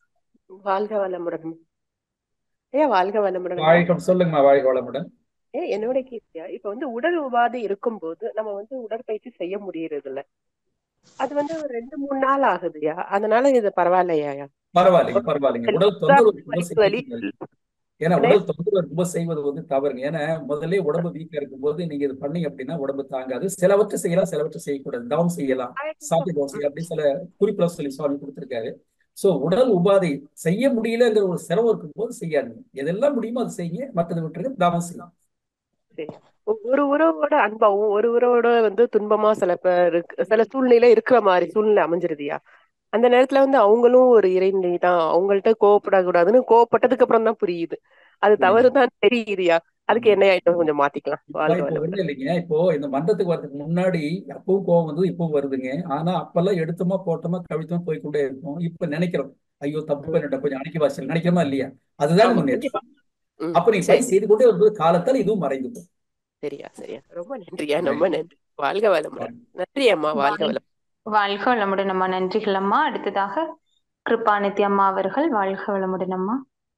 வாழ்க வளமுடன் ஐயா வாழ்க வளமுடன் வாழ்க சொல்லுங்கம்மா வாழ்க வளமுடன் ஏ என்னோட கேள்வியா இப்ப வந்து உடல் உபாதை இருக்கும்போது நம்ம வந்து உடற்பயிற்சி செய்ய முடியறது இல்ல அது வந்து ஒரு ரெண்டு மூணு நாள் ஆகுதுயா அதனால இது பரவாயில்லையா பரவாயில்லைங்க பரவாயில்லைங்க உடல் தொந்தரவு ரொம்ப வலி செய்யக்கூடாது. ஏன்னா உடல் தொந்தரவு ரொம்ப செய்வது வந்து தவறுங்க ஏன்னா முதல்ல உடம்பு வீக்கா இருக்கும்போது நீங்க இது பண்ணீங்க அப்படின்னா உடம்பு தாங்காது சிலவற்றை செய்யலாம் சிலவற்றை செய்யக்கூடாது தவம் செய்யலாம் சாத்திய தவம் செய்யலாம் அப்படி சில குறிப்புல சொல்லி சுவாமி கொடுத்திருக்காரு சோ உடல் உபாதை செய்ய முடியலங்கிற ஒரு சிரமம் இருக்கும்போது செய்யாதீங்க எதெல்லாம் முடியுமோ அதை செய்யுங்க மற்றதை விட்டுருங்க தவம் செய்யலாம் சரி ஒரு உறவோட அன்பாவும் ஒரு உறவோட வந்து துன்பமா சில பேர் இருக்கு சில சூழ்நிலை இருக்கிற மாதிரி சூழ்நிலை அமைஞ்சிருதியா அந்த நேரத்துல வந்து அவங்களும் ஒரு இறைநிலை தான் அவங்கள்ட்ட கோவப்படக்கூடாதுன்னு கோவப்பட்டதுக்கு அப்புறம் தான் புரியுது அது தவறுதான் தெரியுதுயா அதுக்கு என்ன ஆயிட்டும் கொஞ்சம் மாத்திக்கலாம் வாழ்க இப்போ வளமுடன் ஒண்ணு இல்லைங்க இப்போ இந்த மன்றத்துக்கு வரதுக்கு முன்னாடி அப்பவும் கோவம் வந்து இப்பவும் வருதுங்க ஆனா அப்பெல்லாம் எடுத்தோமா போட்டோமா கவித்தோமா போய்க்கொண்டே இருக்கும் இப்ப நினைக்கிறோம் ஐயோ தப்பு பண்ணிட்டோம் கொஞ்சம் அணைக்க வாசல் நினைக்கிறோமா இல்லையா அதுதான் ஆமா முன்னேற்றம் ம் அப்ப நீங்க சரி பயிர் செய்து கொண்டே வரும்போது காலத்தால் இதுவும் மறைந்து போகும் சரியா சரியா ரொம்ப நன்றியா ரொம்ப நன்றி வாழ்க வளமுடன் நன்றி அம்மா வாழ்க வளம் வாழ்க வளமுடன் அம்மா நன்றிகள் அம்மா அடுத்ததாக கிருபாநிதி அம்மா அவர்கள் வாழ்க வளமுடன் அம்மா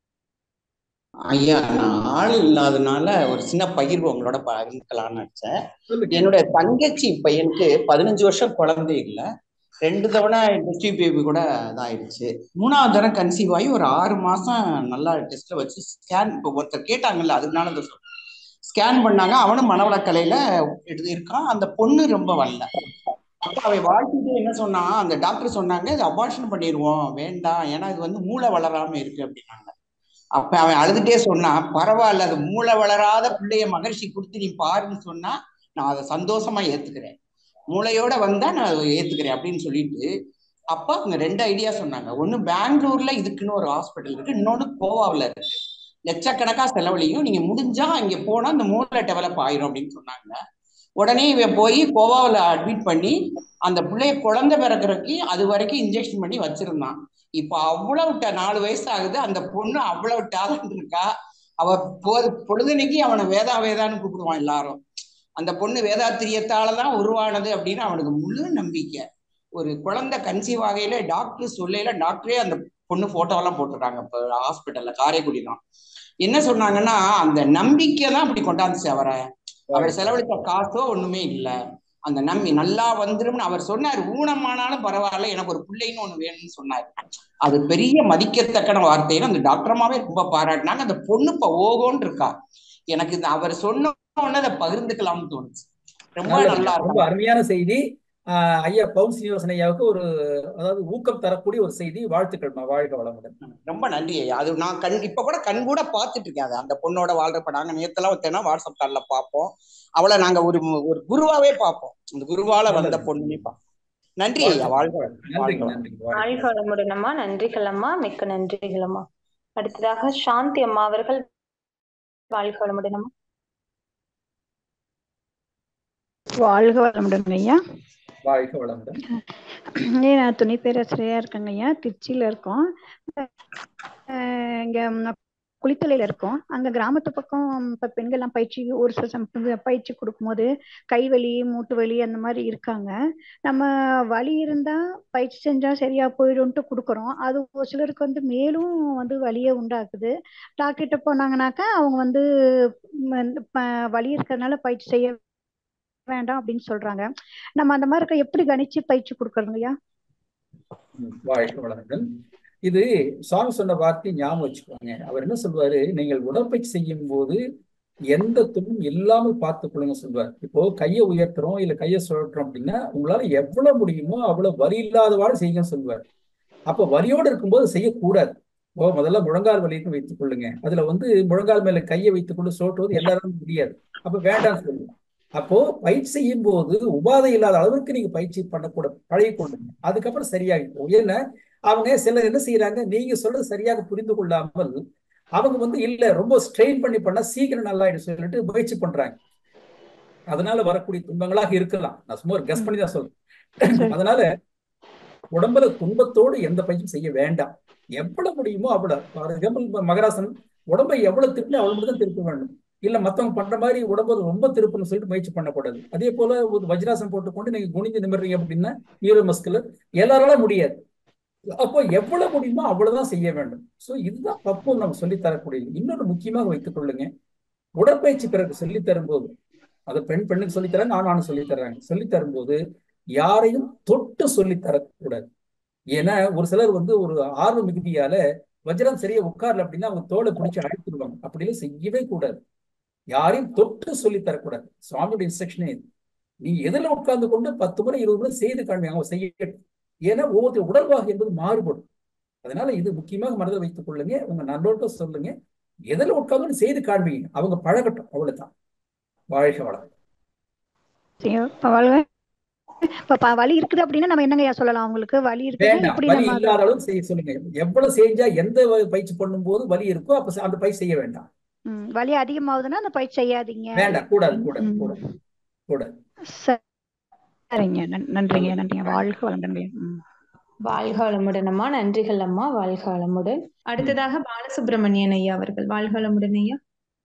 ஐயா நான் ஆள் இல்லாதனால ஒரு சின்ன பகிர்வு உங்களோட பகிர்ந்துக்கலாம்னு நினைச்சேன் சொல்லுங்க என்னுடைய தங்கச்சி பையனுக்கு பதினஞ்சு வருஷம் குழந்தை இல்லை ரெண்டு தவணை டெஸ்ட் பேபி கூட இதாயிடுச்சு மூணாவது தடவை கன்சீவ் ஆகி ஒரு ஆறு மாசம் நல்லா டெஸ்ட்ல வச்சு ஸ்கேன் இப்போ ஒருத்தர் கேட்டாங்கல்ல அதனால இதை சொல்றேன் ஸ்கேன் பண்ணாங்க அவனும் மனவளக்கலையில எடுத்து இருக்கான் அந்த பொண்ணு ரொம்ப வரல அப்ப அவன் வாழ்த்துட்டு என்ன சொன்னான் அந்த டாக்டர் சொன்னாங்க இது அபார்ஷன் பண்ணிடுவோம் வேண்டாம் ஏன்னா இது வந்து மூளை வளராம இருக்கு அப்படின்னாங்க அப்ப அவன் அழுதுட்டே சொன்னான் பரவாயில்ல அது மூளை வளராத பிள்ளைய மகர்ஷி கொடுத்து நீ பாருன்னு சொன்னா நான் அதை சந்தோஷமா ஏத்துக்கிறேன் மூளையோட வந்தா நான் அதை ஏத்துக்கிறேன் அப்படின்னு சொல்லிட்டு அப்பா அவங்க ரெண்டு ஐடியா சொன்னாங்க ஒண்ணு பெங்களூர்ல இதுக்குன்னு ஒரு ஹாஸ்பிட்டல் இருக்கு இன்னொன்னு கோவாவில் இருக்கு லட்சக்கணக்கா செலவழியும் நீங்க முடிஞ்சா அங்க போனா அந்த மூளை டெவலப் ஆயிரும் அப்படின்னு சொன்னாங்க உடனே இவன் போய் கோவாவில் அட்மிட் பண்ணி அந்த பிள்ளைய குழந்தை பிறக்கிறதுக்கு அது வரைக்கும் இன்ஜெக்ஷன் பண்ணி வச்சிருந்தான் இப்ப அவ்வளவு ட- நாலு வயசு ஆகுது அந்த பொண்ணு அவ்வளவு டேலண்ட் இருக்கா அவ போது பொழுதுனைக்கு அவனை வேதா வேதான்னு கூப்பிடுவான் எல்லாரும் அந்த பொண்ணு வேதாத்திரியத்தாலதான் உருவானது அப்படின்னு அவனுக்கு முழு நம்பிக்கை ஒரு குழந்தை கன்சீவ் ஆகையில டாக்டர் சொல்லையில டாக்டரே அந்த பொண்ணு போட்டோ எல்லாம் போட்டுருக்காங்க இப்ப ஹாஸ்பிட்டல்ல காரைக்குடி தான் என்ன சொன்னாங்கன்னா அந்த நம்பிக்கை தான் அப்படி கொண்டாந்துச்சு அவரை அவர் செலவழித்த காசோ ஒண்ணுமே இல்ல அந்த நம்பி நல்லா வந்துரும்னு அவர் சொன்னார் ஊனமானாலும் பரவாயில்ல எனக்கு ஒரு பிள்ளைன்னு ஒண்ணு வேணும்னு சொன்னார் அது பெரிய மதிக்கத்தக்கன வார்த்தைன்னு அந்த டாக்டரமாவே ரொம்ப பாராட்டினாங்க அந்த பொண்ணு இப்ப ஓகோன்னு இருக்கா எனக்கு இந்த அவர் சொன்ன உடனே அதை பகிர்ந்துக்கலாம்னு தோணுச்சு ரொம்ப நல்லது. நல்லா ரொம்ப இருக்கும் அருமையான செய்தி ஆஹ் ஐயா பவுன் சீனிவாசன் ஐயாவுக்கு ஒரு அதாவது ஊக்கம் தரக்கூடிய ஒரு செய்தி வாழ்த்துக்கள்மா வாழ்க வளமுடன் ரொம்ப நன்றி ஐயா அது நான் கண் இப்ப கூட கண் கூட பாத்துட்டு இருக்கேன் அது அந்த பொண்ணோட வாழ்றப்ப நாங்க நேத்தெல்லாம் ஒருத்தனா வாட்ஸ்அப் கால்ல பார்ப்போம் அவளை நாங்க ஒரு ஒரு குருவாவே பார்ப்போம் அந்த குருவால வந்த நல்லது. பொண்ணுமே பார்ப்போம் நன்றி ஐயா வாழ்க வளம். வாழ்க நன்றிங்க வளம். நன்றிங்க வாழ்க வாழ்க வளமுடன் அம்மா நன்றிகள் அம்மா மிக்க நன்றிகள் அம்மா அடுத்ததாக சாந்தி அம்மா அவர்கள் வாழ்க வளமுடன் அம்மா வாழ்க வளமுடன் ஐயா வாழ்க வளமுடன் ஏ, நான் துணை பேராசிரியரா இருக்கேங்க ஐயா திருச்சியில இருக்கோம் அஹ் இங்க ம், குளித்தலையில இருக்கோம் அங்க கிராமத்து பக்கம் இப்ப பெண்கள்லாம் பயிற்சி ஒரு சில சம- பயிற்சி கொடுக்கும்போது கை வலி மூட்டு வலி அந்த மாதிரி இருக்காங்க நம்ம வலி இருந்தா பயிற்சி செஞ்சா சரியா போயிடும்ட்டு கொடுக்குறோம் அது ஒரு சிலருக்கு வந்து மேலும் வந்து வலியை உண்டாக்குது டாக்டர்கிட்ட போனாங்கனாக்கா அவங்க வந்து ம், இந்த ப- வலி இருக்கிறதுனால பயிற்சி செய்ய வேண்டாம் அப்படின்னு சொல்றாங்க நம்ம அந்த மாதிரி இருக்க எப்படி கணிச்சு பயிற்சி கொடுக்கறதுங்கய்யா ம், வாழ்க வளமுடன் இது சுவாமி சொன்ன வார்த்தை ஞாபகம் வச்சுக்கோங்க அவர் என்ன சொல்வாரு நீங்கள் உடற்பயிற்சி செய்யும் போது எந்த துன்பம் இல்லாமல் பார்த்துக் கொள்ளுங்க சொல்வார் இப்போ கையை உயர்த்துறோம் இல்ல கையை சுழற்றுறோம் அப்படின்னா உங்களால எவ்வளவு முடியுமோ அவ்வளவு வலி இல்லாதவாறு செய்யுங்கன்னு சொல்வார் அப்ப வலியோடு இருக்கும்போது செய்யக்கூடாது இப்போ முதல்ல முழங்கால் வலின்னு வைத்துக் கொள்ளுங்க அதுல வந்து முழங்கால் மேல கையை வைத்துக் கொண்டு சோற்றுவது எல்லாரும் முடியாது அப்ப வேண்டாம்னு சொல்லுங்க அப்போ பயிற்சி செய்யும் போது உபாதை இல்லாத அளவுக்கு நீங்க பயிற்சி பண்ணக்கூட பழகி கொள்ளுங்க அதுக்கப்புறம் சரியாகிடும் ஏன்னா அவங்க சிலர் என்ன செய்யறாங்க நீங்க சொல்றது சரியாக புரிந்து கொள்ளாமல் அவங்க வந்து இல்ல ரொம்ப ஸ்ட்ரெயின் பண்ணி பண்ணா சீக்கிரம் நல்லாயிடும் சொல்லிட்டு முயற்சி பண்றாங்க அதனால வரக்கூடிய துன்பங்களாக இருக்கலாம் நான் சும்மா ஒரு கெஸ் பண்ணி தான் சொல்றேன் சரி அதனால உடம்புல துன்பத்தோடு எந்த பயிற்சியும் செய்ய வேண்டாம் எவ்வளவு முடியுமோ அவ்வளவு ஃபார் எக்ஸாம்பிள் மகராசன் உடம்பை எவ்வளவு திருப்பினா அவ்வளவு மட்டும் தான் திருப்ப வேண்டும் இல்ல மத்தவங்க பண்ற மாதிரி உடம்பு ரொம்ப திருப்பணும்னு சொல்லிட்டு முயற்சி பண்ணக்கூடாது அதே போல ஒரு வஜ்ராசனம் போட்டுக்கொண்டு நீங்க குனிஞ்சு நிமிடுறீங்க அப்படின்னா நியூரோ மஸ்குலர் எல்லாரால முடியாது அப்போ எவ்வளவு முடியுமோ அவ்வளவுதான் செய்ய வேண்டும் சோ இதுதான் பக்குவம் நம்ம சொல்லி தரக்கூடியது இன்னொரு முக்கியமாக வைத்துக் கொள்ளுங்க உடற்பயிற்சி பிறகு சொல்லி தரும்போது அது பெண் பெண்ணுக்கு சொல்லி தராங்க ஆண் ஆண் சொல்லி தர்றாங்க சொல்லி தரும்போது யாரையும் தொட்டு சொல்லி தரக்கூடாது ஏன்னா ஒரு சிலர் வந்து ஒரு ஆர்வ மிகுதியால வஜ்ரம் சரியா உட்கார்ல அப்படின்னா அவங்க தோலை பிடிச்சு அழைத்துருவாங்க அப்படிலாம் செய்யவே கூடாது யாரையும் தொட்டு சொல்லி தரக்கூடாது சுவாமியோட இன்ஸ்ட்ரக்ஷனே இது நீ எதுல உட்கார்ந்து கொண்டு பத்து முறை இருபது முறை செய்து காண்பி அவங்க செய்ய ஏன்னா ஒவ்வொரு உடல்வாகு என்பது மாறுபடும் அதனால இது முக்கியமாக மனதில் வைத்துக் கொள்ளுங்க உங்க நண்பர்கள்ட்ட சொல்லுங்க எதில் உட்கார்ந்து செய்து காண்பீங்க அவங்க பழகட்டும் அவ்வளவுதான் வாழ்க வளம் சரி, இப்ப வாழ்க இப்ப ப- வலி இருக்குது அப்படின்னா நம்ம என்னங்கய்யா சொல்லலாம் அவங்களுக்கு வலி இருக்குன்னா வேண்டாம் எப்படி வலி நம்ம அதை இல்லாத அளவு செய்ய சொல்லுங்க எவ்வளவு செஞ்சா எந்த வ- பயிற்சி பண்ணும்போது வலி இருக்கோ அப்ப அந்த பயிற்சி செய்ய வேண்டாம் ம், வலி அதிகமாகுதுன்னா அந்த பயிற்சி செய்யாதீங்க வேண்டாம் கூடாது அப்படின்னு கூடாது ம். கூடாது கூடாது சரிங்க நன்- நன்றிங்க நன்றிங்க வாழ்க வளமுடன் ம் வாழ்க வளமுடன் அம்மா நன்றிகள் அம்மா வாழ்க வளமுடன் அடுத்ததாக பாலசுப்ரமணியன் ஐயா அவர்கள் வாழ்க வளமுடன் ஐயா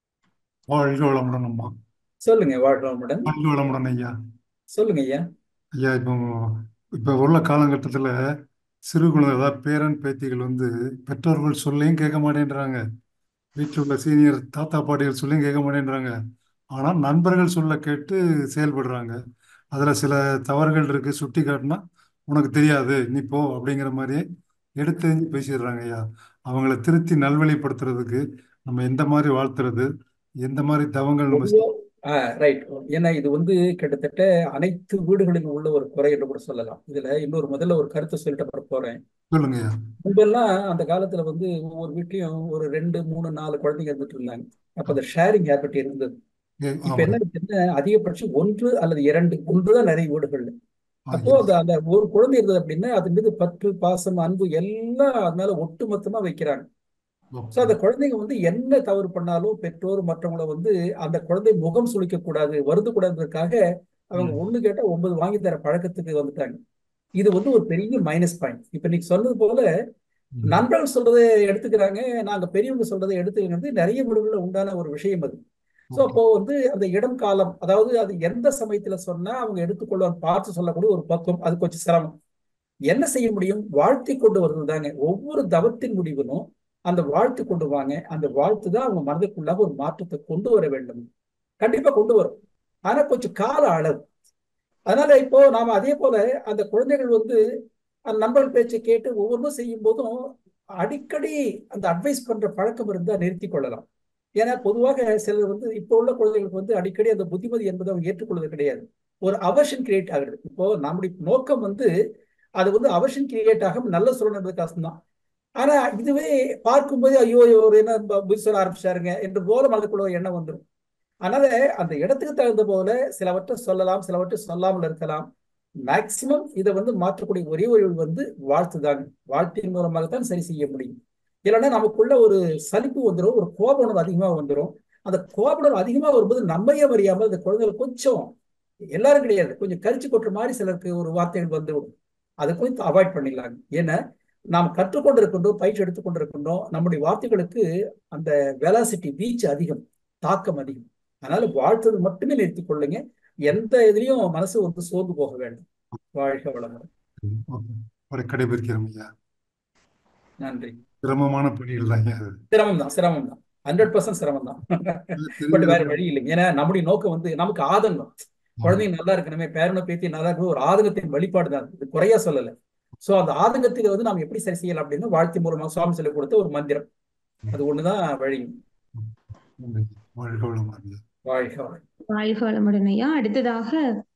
வாழ்க வளமுடன் அம்மா சொல்லுங்க வாழ்க வளமுடன் வாழ்க வளமுடன் ஐயா சொல்லுங்க ஐயா ஐயா இப்போ இப்போ உள்ள காலகட்டத்தில் சிறு குழந்தை அதாவது பேரன் பேத்திகள் வந்து பெற்றோர்கள் சொல்லியும் கேட்க மாட்டேன்றாங்க வீட்டில் உள்ள சீனியர் தாத்தா பாட்டிகள் சொல்லியும் கேட்க மாட்டேன்றாங்க ஆனால் நண்பர்கள் சொல்ல கேட்டு செயல்படுறாங்க அதில் சில தவறுகள் இருக்கு சுட்டி காட்டினா உனக்கு தெரியாது நீ போ அப்படிங்கிற மாதிரியே எடுத்தெறிஞ்சு பேசிடுறாங்க ஐயா அவங்கள திருத்தி நல்வழிப்படுத்துறதுக்கு நம்ம எந்த மாதிரி வாழ்த்துறது எந்த மாதிரி தவங்கள் நம்ம பொதுவா ரைட் ஏன்னா இது வந்து கிட்டத்தட்ட அனைத்து வீடுகளிலும் உள்ள ஒரு குறை என்று கூட சொல்லலாம் இதுல இன்னொரு முதல்ல ஒரு கருத்தை சொல்லிட்டு அப்புறம் போறேன் சொல்லுங்க ஐயா முன்பெல்லாம் அந்த காலத்துல வந்து ஒவ்வொரு வீட்லயும் ஒரு ரெண்டு மூணு நாலு குழந்தைங்க இருந்துட்டு இருந்தாங்க அப்ப அந்த ஷேரிங் ஹேபிட் இருந்தது ஏ, இப்ப ஆமாம் என்ன ஆச்சுன்னா அதிகபட்சம் ஒன்று அல்லது இரண்டு ஒன்றுதான் நிறைய வீடுகள்ல ஆ அப்போ எஸ் அந்த அந்த ஒரு குழந்தை இருந்தது அப்படின்னா அது மீது பற்று பாசம் அன்பு எல்லாம் அது மேல ஒட்டுமொத்தமா வைக்கிறாங்க சோ ஓகே அந்த குழந்தைங்க வந்து என்ன தவறு பண்ணாலும் பெற்றோர் மற்றவங்கள வந்து அந்த குழந்தை முகம் சுளிக்க கூடாது வருந்த கூடாதுக்காக அவங்க ம் ஒண்ணு கேட்டா ஒன்பது வாங்கி தர பழக்கத்துக்கு வந்துட்டாங்க இது வந்து ஒரு பெரிய மைனஸ் பாயிண்ட் இப்ப நீங்க சொன்னது போல ம் நண்பர்கள் சொல்றதை எடுத்துக்கிறாங்க நாங்க பெரியவங்க சொல்றதை எடுத்துக்கிறது நிறைய வீடுகளில் உண்டான ஒரு விஷயம் அது சோ ஓகே அப்போ வந்து அந்த இடம் காலம் அதாவது அது எந்த சமயத்துல சொன்னா அவங்க எடுத்துக்கொள்வாங்க பார்த்து சொல்லக்கூடிய ஒரு பக்குவம் அது கொஞ்சம் சிரமம் என்ன செய்ய முடியும் வாழ்த்தி கொண்டு வருவது தாங்க ஒவ்வொரு தவத்தின் முடிவிலும் அந்த வாழ்த்து கொண்டு வாங்க அந்த வாழ்த்து தான் அவங்க மனதுக்குள்ளாக ஒரு மாற்றத்தை கொண்டு வர வேண்டும் கண்டிப்பா கொண்டு வரும் ஆனா கொஞ்சம் கால அளவு அதனால இப்போ நாம அதே போல அந்த குழந்தைகள் வந்து அந்த நண்பர்கள் பேச்சை கேட்டு ஒவ்வொன்றும் செய்யும் போதும் அடிக்கடி அந்த அட்வைஸ் பண்ற பழக்கம் இருந்தா நிறுத்தி கொள்ளலாம் ஏன்னா பொதுவாக சிலர் வந்து இப்போ உள்ள குழந்தைகளுக்கு வந்து அடிக்கடி அந்த புத்திமதி என்பதை அவங்க ஏற்றுக்கொள்வது கிடையாது ஒரு அவர்ஷன் கிரியேட் ஆகுது இப்போ நம்முடைய நோக்கம் வந்து அது வந்து அவர்ஷன் கிரியேட் ஆகும் நல்ல சொல்லணும் என்பது கஷ்டம்தான் ஆனா இதுவே பார்க்கும்போது ஐயோ இவர் என்ன புத்தி சொல்ல ஆரம்பிச்சாருங்க என்று போல மனதுக்குள்ள ஒரு எண்ணம் வந்துடும் அதனால அந்த இடத்துக்கு தகுந்த போல சிலவற்றை சொல்லலாம் சிலவற்றை சொல்லாமல் இருக்கலாம் மேக்சிமம் இதை வந்து மாற்றக்கூடிய ஒரே ஒரு வழி வந்து வாழ்த்து தாங்க வாழ்த்தின் மூலமாகத்தான் சரி செய்ய முடியும் இல்லைன்னா நமக்குள்ள ஒரு சலிப்பு வந்துடும் ஒரு கோப உணர்வு அதிகமாக வந்துடும் அந்த கோப உணர்வு அதிகமாக வரும்போது நம்மையே அறியாமல் அந்த குழந்தைகள் கொஞ்சம் எல்லாரும் கிடையாது கொஞ்சம் கரிச்சு கொட்டுற மாதிரி சிலருக்கு ஒரு வார்த்தைகள் வந்து விடும் அதை கொஞ்சம் அவாய்ட் பண்ணிடலாங்க ஏன்னா நாம் கற்றுக்கொண்டு இருக்கின்றோம் பயிற்சி எடுத்துக்கொண்டு இருக்கின்றோம் நம்முடைய வார்த்தைகளுக்கு அந்த வெலாசிட்டி வீச்சு அதிகம் தாக்கம் அதிகம் அதனால வாழ்த்தது மட்டுமே நிறுத்திக் கொள்ளுங்க எந்த இதுலயும் மனசு வந்து சோர்ந்து போக வேண்டும் வாழ்க வளமுடன் ஒரு கடைபிடிக்கிறோம் ஐயா நன்றி சிரமமான பணிகள் தான் ஐயா அது சிரமம் தான் சிரமம் தான் ஹண்ட்ரட் பர்சன்ட் சிரமம் தான் பட் வேற வழி இல்லைங்க ஏன்னா நம்முடைய நோக்கம் வந்து நமக்கு ஆதங்கம் குழந்தைங்க நல்லா இருக்கணுமே பேரனை பேத்தி நல்லா இருக்கணும் ஒரு ஆதங்கத்தின் வெளிப்பாடு தான் இது குறையா சொல்லலை சோ அந்த ஆதங்கத்தை வந்து நாம் எப்படி சரி செய்யலாம் அப்படின்னா வாழ்க்கை மூலமா சுவாமி சொல்லிக் கொடுத்த ஒரு மந்திரம் அது ஒண்ணுதான் வழி வாழ்க வளமுடன் வாழ்க வளம் வாழ்க வளமுடன் ஐயா அடுத்ததாக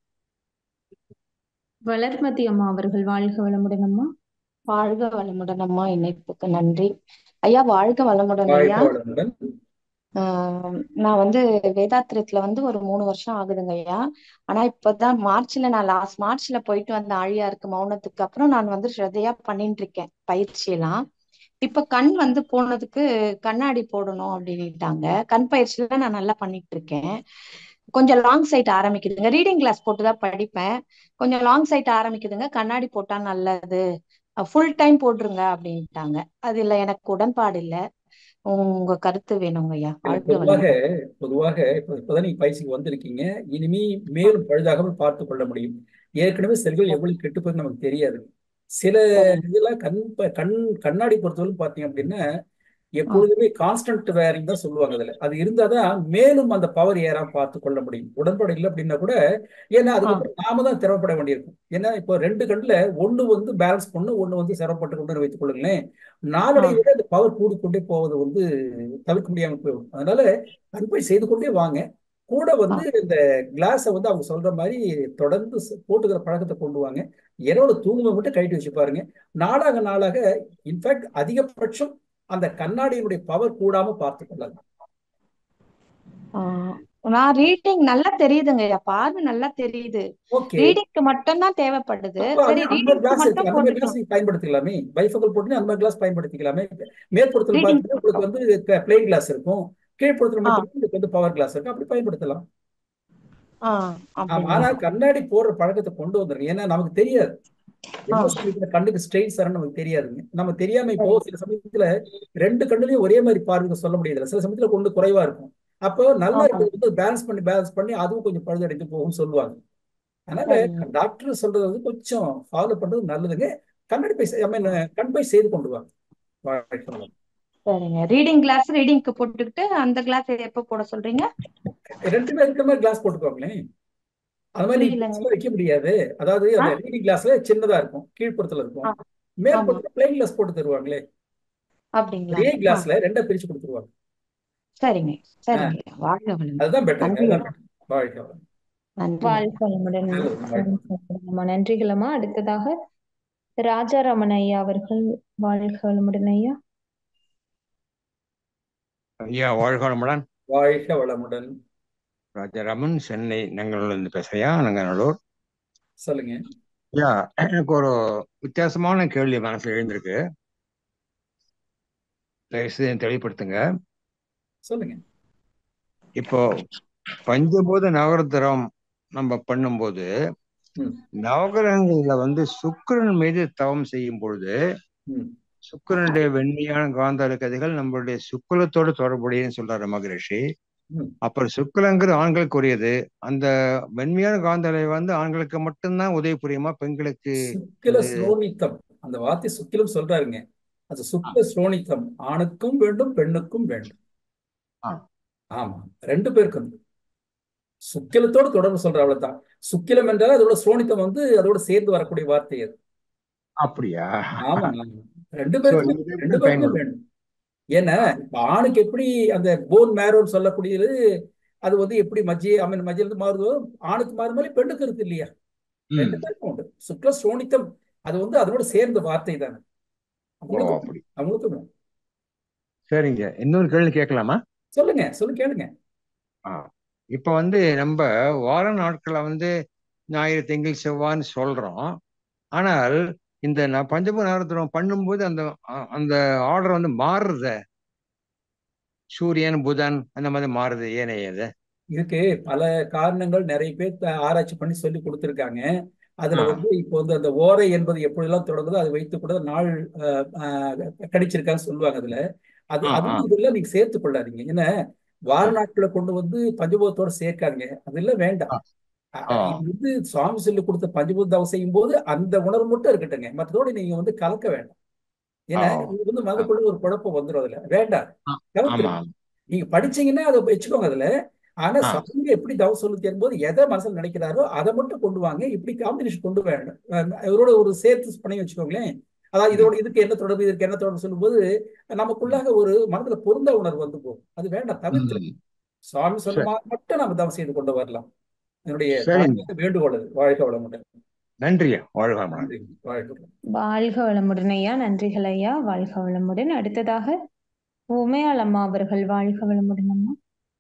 வளர்மதி அம்மா அவர்கள் வாழ்க வளமுடன் அம்மா வாழ்க வளமுடன் அம்மா இணைப்புக்கு நன்றி ஐயா வாழ்க வளமுடன் ஐயா வாழ்க வளமுடன் ஆஹ் நான் வந்து வேதாத்திரத்துல வந்து ஒரு மூணு வருஷம் ஆகுதுங்க ஐயா ஆனா இப்பதான் மார்ச்ல நான் லாஸ்ட் மார்ச்ல போயிட்டு வந்த ஆழியாருக்கு மௌனத்துக்கு அப்புறம் நான் வந்து ஸ்ரத்தையா பண்ணிட்டு இருக்கேன் பயிற்சி எல்லாம் இப்ப கண் வந்து போனதுக்கு கண்ணாடி போடணும் அப்படின்ட்டாங்க கண் பயிற்சியில நான் நல்லா பண்ணிட்டு இருக்கேன் கொஞ்சம் லாங் சைட் ஆரம்பிக்குதுங்க ரீடிங் கிளாஸ் போட்டுதான் படிப்பேன் கொஞ்சம் லாங் சைட் ஆரம்பிக்குதுங்க கண்ணாடி போட்டா நல்லது ஃபுல் டைம் போட்டுருங்க அப்படின்ட்டாங்க அதுல எனக்கு உடன்பாடு இல்ல உங்க கருத்து வேணுங்க ஐயா வாழ்க பொதுவாக வளமுடன் பொதுவாக இப்ப இப்பதான் நீங்க பயிற்சிக்கு வந்திருக்கீங்க இனிமே மேலும் பழுதாகாமல் பார்த்து கொள்ள முடியும் ஏற்கனவே செல்கள் எவ்வளவு கெட்டு போய் நமக்கு தெரியாது சில இதெல்லாம் கண் ப- கண் கண்ணாடி பொறுத்தவரை பாத்தீங்க அப்படின்னா எப்பொழுதுமே கான்ஸ்டன்ட் வேரிங் தான் சொல்லுவாங்க அதுல அது இருந்தாதான் மேலும் அந்த பவர் ஏறாம பார்த்து கொள்ள முடியும் உடன்பாடு இல்லை அப்படின்னா கூட ஏன்னா அதுக்கப்புறம் நாம தான் திறமைப்பட வேண்டியிருக்கும் ஏன்னா இப்போ ரெண்டு கண்ணுல ஒண்ணு வந்து பேலன்ஸ் பண்ணு ஒண்ணு வந்து சிரமப்பட்டு கொண்டு வைத்துக் கொள்ளுங்களேன் நாளடைவை விட அந்த பவர் கூடிக்கொண்டே போவது வந்து தவிர்க்க முடியாம போயிடும் அதனால கண்பை செய்து கொண்டே வாங்க கூட வந்து இந்த கிளாஸை வந்து அவங்க சொல்ற மாதிரி தொடர்ந்து ச- போட்டுக்கிற பழக்கத்தை கொண்டு வாங்க இரவுல தூங்கும்போது மட்டும் கைட்டு வச்சு பாருங்க நாளாக நாளாக இன்ஃபேக்ட் அதிகபட்சம் அந்த கண்ணாடியினுடைய பவர் கூடாம பார்த்து கொள்ளலாம் ஆஹ் நான் ரீடிங் நல்லா தெரியுதுங்க ஐயா பார்வை நல்லா தெரியுது ஓகே ரீடிங்க்கு மட்டும் தான் தேவைப்படுது அப்போ சரி அது அந்த ரீடிங்க்கு கிளாஸ் இருக்கு மட்டும் அந்த மாதிரி கிளாஸ் போட்டுக்கலாம் நீங்க பயன்படுத்திக்கலாமே பைஃபகல் போட்டு அந்த மாதிரி கிளாஸ் பயன்படுத்திக்கலாமே மேற்புறத்துல ரீடிங் பார்த்தீங்கன்னா உங்களுக்கு வந்து பிளெயின் கிளாஸ் இருக்கும் கீழ்ப்புறத்துல ஆ மட்டும் உங்களுக்கு வந்து பவர் கிளாஸ் இருக்கும் அப்படி பயன்படுத்தலாம் ஆ ஆமா அப்படிங்களா ஆனா கண்ணாடி போடுற பழக்கத்தை கொண்டு வந்துருங்க ஏன்னா நமக்கு தெரியாது ஆ என்ன சொல்லிட்டு கண்ணுக்கு ஸ்ட்ரெயின் சரன்னு நமக்கு தெரியாதுங்க நம்ம தெரியாம இப்போ சில சமயத்துல ரெண்டு கண்ணுலயும் ஒரே மாதிரி பார்வை சொல்ல முடியாது சில சமயத்துல கொண்டு குறைவா இருக்கும் அப்போ நல்லா ஆமா இருக்கிறது வந்து பேலன்ஸ் பண்ணி பேலன்ஸ் பண்ணி அதுவும் கொஞ்சம் பழுதடைந்து போகும்னு சொல்லுவாங்க அதனால சரிங்க டாக்டர் சொல்றது வந்து கொஞ்சம் ஃபாலோ பண்றது நல்லதுங்க கண்ணாடி பை ஐ மீன் கண் பை செய்து கொண்டு வாங்க வாழ்க்கை வளம். சரிங்க ரீடிங் கிளாஸ் ரீடிங்க்கு போட்டுக்கிட்டு அந்த கிளாஸ் எப்ப போட சொல்றீங்க ரெண்டுமே இருக்கிற மாதிரி கிளாஸ் போட்டுக்கோங்களேன் அது மாதிரி நீங்க புரியலங்க பெருசா வைக்க முடியாது அதாவது ஆ அந்த ரீடிங் கிளாஸ்ல சின்னதா இருக்கும் கீழ்ப்புறத்துல ஆ இருக்கும் ஆமா மேற்புறத்துல பிளைன் கிளாஸ் போட்டு தருவாங்களே அப்படிங்களா ஒரே ஆ கிளாஸ்ல ரெண்டா பிரிச்சு கொடுத்துருவாங்க சரிங்க ஆ, சரிங்க வாழ்க வளமுடன் அதுதான் பெட்டருங்க நன்றி அதுதான் better. வாழ்க்கை வளம். நன்றி வாழ்க வளமுடன் அம்மா நல்லது வாழ்க்கை வாழ்க வளமுடன் அம்மா நன்றிகள் அம்மா அடுத்ததாக ராஜாராமன் ஐயா அவர்கள் வாழ்க வளமுடன் ஐயா ஐயா வாழ்க வளமுடன் வாழ்க வளமுடன் ராஜாராமன் சென்னை நங்கநல்லூர்லேருந்து பேசுறியா நங்கநல்லூர் சொல்லுங்க ஐயா எனக்கு ஒரு வித்தியாசமான கேள்வி மனசுல எழுந்திருக்கு தயவுசெய்து தெளிவுபடுத்துங்க சொல்லுங்க இப்போ பஞ்சபூத நவரத்திரம் நம்ம பண்ணும்போது ம் நவகிரகங்கள்ல வந்து சுக்கிரன் மீது தவம் செய்யும் பொழுது ம் சுக்கிரனுடைய வெண்மையான காந்தார கதைகள் நம்மளுடைய சுக்குலத்தோடு தொடர்புடையன்னு சொல்றாரு மகரிஷி ம் அப்புறம் சுக்கிலங்கிறது ஆண்களுக்குரியது அந்த வெண்மையான காந்தலை வந்து ஆண்களுக்கு மட்டும்தான் உதவி புரியுமா பெண்களுக்கு சுக்கில அது ஸ்ரோனித்தம் அந்த வார்த்தை சுக்கிலம் சொல்றாருங்க அது ஆ, சுக்கில ஸ்ரோனித்தம் ஆணுக்கும் வேண்டும் பெண்ணுக்கும் வேண்டும் ஆ, ஆமா ரெண்டு பேருக்கும் சுக்கிலத்தோடு தொடர்பு சொல்ற அவ்வளவுதான் சுக்கிலம் என்றால் அதோட ஸ்ரோனித்தம் வந்து அதோட சேர்ந்து வரக்கூடிய வார்த்தை அது அப்படியா ஆமா ஆமா ரெண்டு சோ பேருக்குமே இது ரெண்டு ரெண்டும் பேருக்குமே பயன்படும் வேண்டும் ஏன்னா ஆ, இப்ப ஆணுக்கு எப்படி அந்த போன் மேரோன்னு சொல்லக்கூடியது அது வந்து எப்படி மஜ்ஜி ஐ மீன் மஜ்ஜில இருந்து மாறுதோ ஆணுக்கு மாறு மாதிரி பெண்ணுக்கு இருக்கு இல்லையா ரெண்டு ம் பேருக்கும் உண்டு சுக்ல ஸ்ரோனித்தம் அது வந்து அதோட சேர்ந்த வார்த்தை தானே ஓ அவங்களுக்கும் அப்படி அவங்களுக்கும் வேணும். சரிங்க இன்னொரு கேள்வி கேட்கலாமா சொல்லுங்க சொல்லு கேளுங்க ஆ இப்போ வந்து நம்ம வார நாட்களை வந்து ஞாயிறு திங்கள் செவ்வாய்ன்னு சொல்றோம் ஆனால் இந்த நான் பஞ்சபூத நவரத்தினம் பண்ணும்போது அந்த அ- அந்த ஆர்டர் வந்து மாறுறத சூரியன் புதன் அந்த மாதிரி மாறுது ஏனே அது இதுக்கு பல காரணங்கள் நிறைய பேர் த- ஆராய்ச்சி பண்ணி சொல்லி கொடுத்துருக்காங்க அதுல ஆ வந்து இப்போ வந்து அந்த ஓரை என்பது எப்படியெல்லாம் தொடங்குதோ அதை வைத்து கூட நாள் அஹ், அஹ், கணிச்சிருக்கான்னு சொல்லுவாங்க அதுல அது ஆ ஆ அதுவும் இதெல்லாம் நீங்க சேர்த்து கொள்ளாதீங்க ஏன்னா வார நாட்களை கொண்டு வந்து பஞ்சபூதத்தோட சேர்க்காதீங்க அதெல்லாம் வேண்டாம் ஆ அ- ஆ அ- இது வந்து சுவாமி சொல்லி கொடுத்த பஞ்சபூத தவம் செய்யும் போது அந்த உணர்வு மட்டும் இருக்கட்டுங்க மற்றதோட நீங்க வந்து கலக்க வேண்டாம் ஆ ஏன்னா இது வந்து ஆ மனதுக்குள்ள ஒரு குழப்பம் வந்துடும் அதுல வேண்டாம் ஆ, ஆமா தவிர்த்துருங்க ஆமா நீங்க படிச்சீங்கன்னா அதை வச்சுக்கோங்க அதுல ஆனா ஆ சுவாமி எப்படி தவம் சொல்லி தரும்போது எதை மனசுல நினைக்கிறாரோ அதை மட்டும் கொண்டு வாங்க இப்படி காம்பினேஷன் கொண்டு வேண்டாம் அஹ் இவரோட ஒரு சேர்த்து பண்ணி வச்சுக்கோங்களேன் அதாவது ம் இதோட இதுக்கு என்ன தொடர்பு இதுக்கு என்ன தொடர்பு சொல்லும்போது ம் நமக்குள்ளாக ஒரு மனதுல பொருந்த உணர்வு வந்து போகும் அது வேண்டாம் தவிர்த்துருங்க ம். சுவாமி சொன்ன சரி மாதிரி மட்டும் நம்ம தவம் செய்து கொண்டு வரலாம் என்னுடைய சரிங்க தாழ்மையான வேண்டுகோள் அது வாழ்க வளமுடன் நன்றியா வாழ்க வளமுடன் நன்றி வாழ்க வளமுடன். வாழ்க வளமுடன் ஐயா நன்றிகள் ஐயா வாழ்க வளமுடன் அடுத்ததாக உமையாள் அம்மா அவர்கள் வாழ்க வளமுடன் அம்மா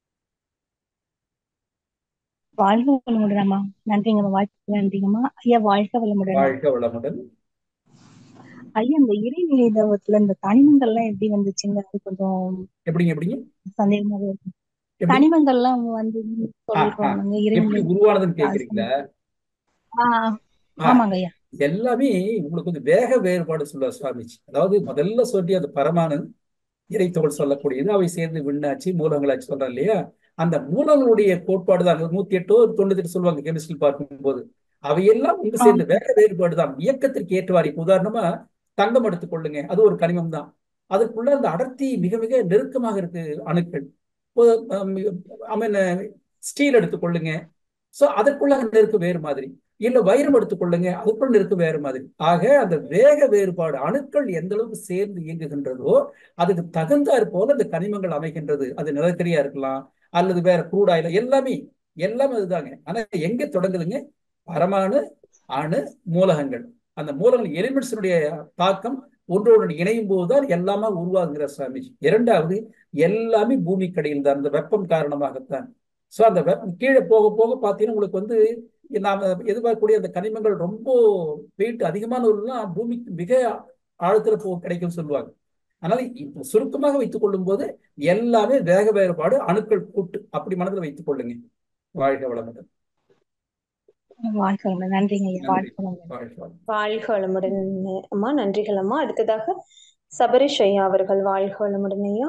வாழ்க வளமுடன் அம்மா நன்றிங்கம்மா வாழ்த்துக்கள் நன்றிங்கம்மா ஐயா வாழ்க வளமுடன் வாழ்க வளமுடன் ஐயா இந்த இறைநிலை தவத்துல இந்த தனிமங்கள்லாம் எப்படி வந்துச்சுங்க அது கொஞ்சம் எப்படிங்க எப்படிங்க சந்தேகமாவே இருக்கு எப்படி தனிமங்கள்லாம் வந்து ஆ ஆ சொல்றோம் எப்படி இறைநிலை உருவானதுன்னு அது கேக்குறீங்களா ஆஹ் ஆ ஆமாங்க ஐயா எல்லாமே உங்களுக்கு வந்து வேக வேறுபாடு சொல்லுவார் சுவாமிஜி அதாவது முதல்ல சொல்லி அந்த பரமானு இறைத்தோள் சொல்லக்கூடியது அவை சேர்ந்து விண்ணாச்சு மூலங்களாச்சு சொல்றோம் இல்லையா அந்த மூலங்களுடைய கோட்பாடு தான் நூத்தி எட்டோ தொண்ணூத்தி எட்டு சொல்லுவாங்க கெமிஸ்ட்ரி பார்க்கும்போது அவையெல்லாம் ஒன்று சேர்ந்து வேக வேறுபாடு தான் இயக்கத்திற்கு ஏற்றவாறு இப்ப உதாரணமா தங்கம் எடுத்துக்கொள்ளுங்க அது ஒரு கனிமம் தான் அதுக்குள்ள அந்த அடர்த்தி மிக மிக நெருக்கமாக இருக்கு அணுக்கள் ஐ மீன் ஸ்டீல் எடுத்துக்கொள்ளுங்க சோ அதற்குள்ள நெருக்கு வேறு மாதிரி இல்ல வைரம் எடுத்துக்கொள்ளுங்க அதுக்குள்ள நெருக்கு வேறு மாதிரி ஆக அந்த வேக வேறுபாடு அணுக்கள் எந்த அளவுக்கு சேர்ந்து இயங்குகின்றதோ அதுக்கு தகுந்தாற் போல அந்த கனிமங்கள் அமைகின்றது அது நிலக்கரியா இருக்கலாம் அல்லது வேற குரூடாயில எல்லாமே எல்லாமே அதுதாங்க ஆனா எங்க தொடங்குதுங்க பரமாணு அணு மூலகங்கள் அந்த மூலங்கள் எலிமெண்ட்ஸினுடைய தாக்கம் ஒன்றோடு இணையும் போதுதான் எல்லாமே உருவாகுங்கிற சுவாமிஜி இரண்டாவது எல்லாமே பூமிக்கடியில் தான் அந்த வெப்பம் காரணமாகத்தான் ஸோ அந்த வெப்பம் கீழே போக போக பார்த்தீங்கன்னா உங்களுக்கு வந்து நாம எதிர்பார்க்கக்கூடிய அந்த கனிமங்கள் ரொம்ப வெயிட் அதிகமானவர்கள்லாம் பூமிக்கு மிக ஆழத்துல போ கிடைக்கும் சொல்லுவாங்க அதனால இப்போ சுருக்கமாக வைத்துக் கொள்ளும் போது எல்லாமே வேக வேறுபாடு அணுக்கள் கூட்டு அப்படி மனதில் வைத்துக் கொள்ளுங்க வாழ்க வளமுடன் வாழ்க வளமுடன் நன்றிங்க ஐயா நன்றி வாழ்க வளமுடன் வாழ்க வளமுடன் வாழ்க வளமுடன் அம்மா நன்றிகள் அம்மா அடுத்ததாக சபரிஷ் ஐயா அவர்கள் வாழ்க வளமுடன் ஐயா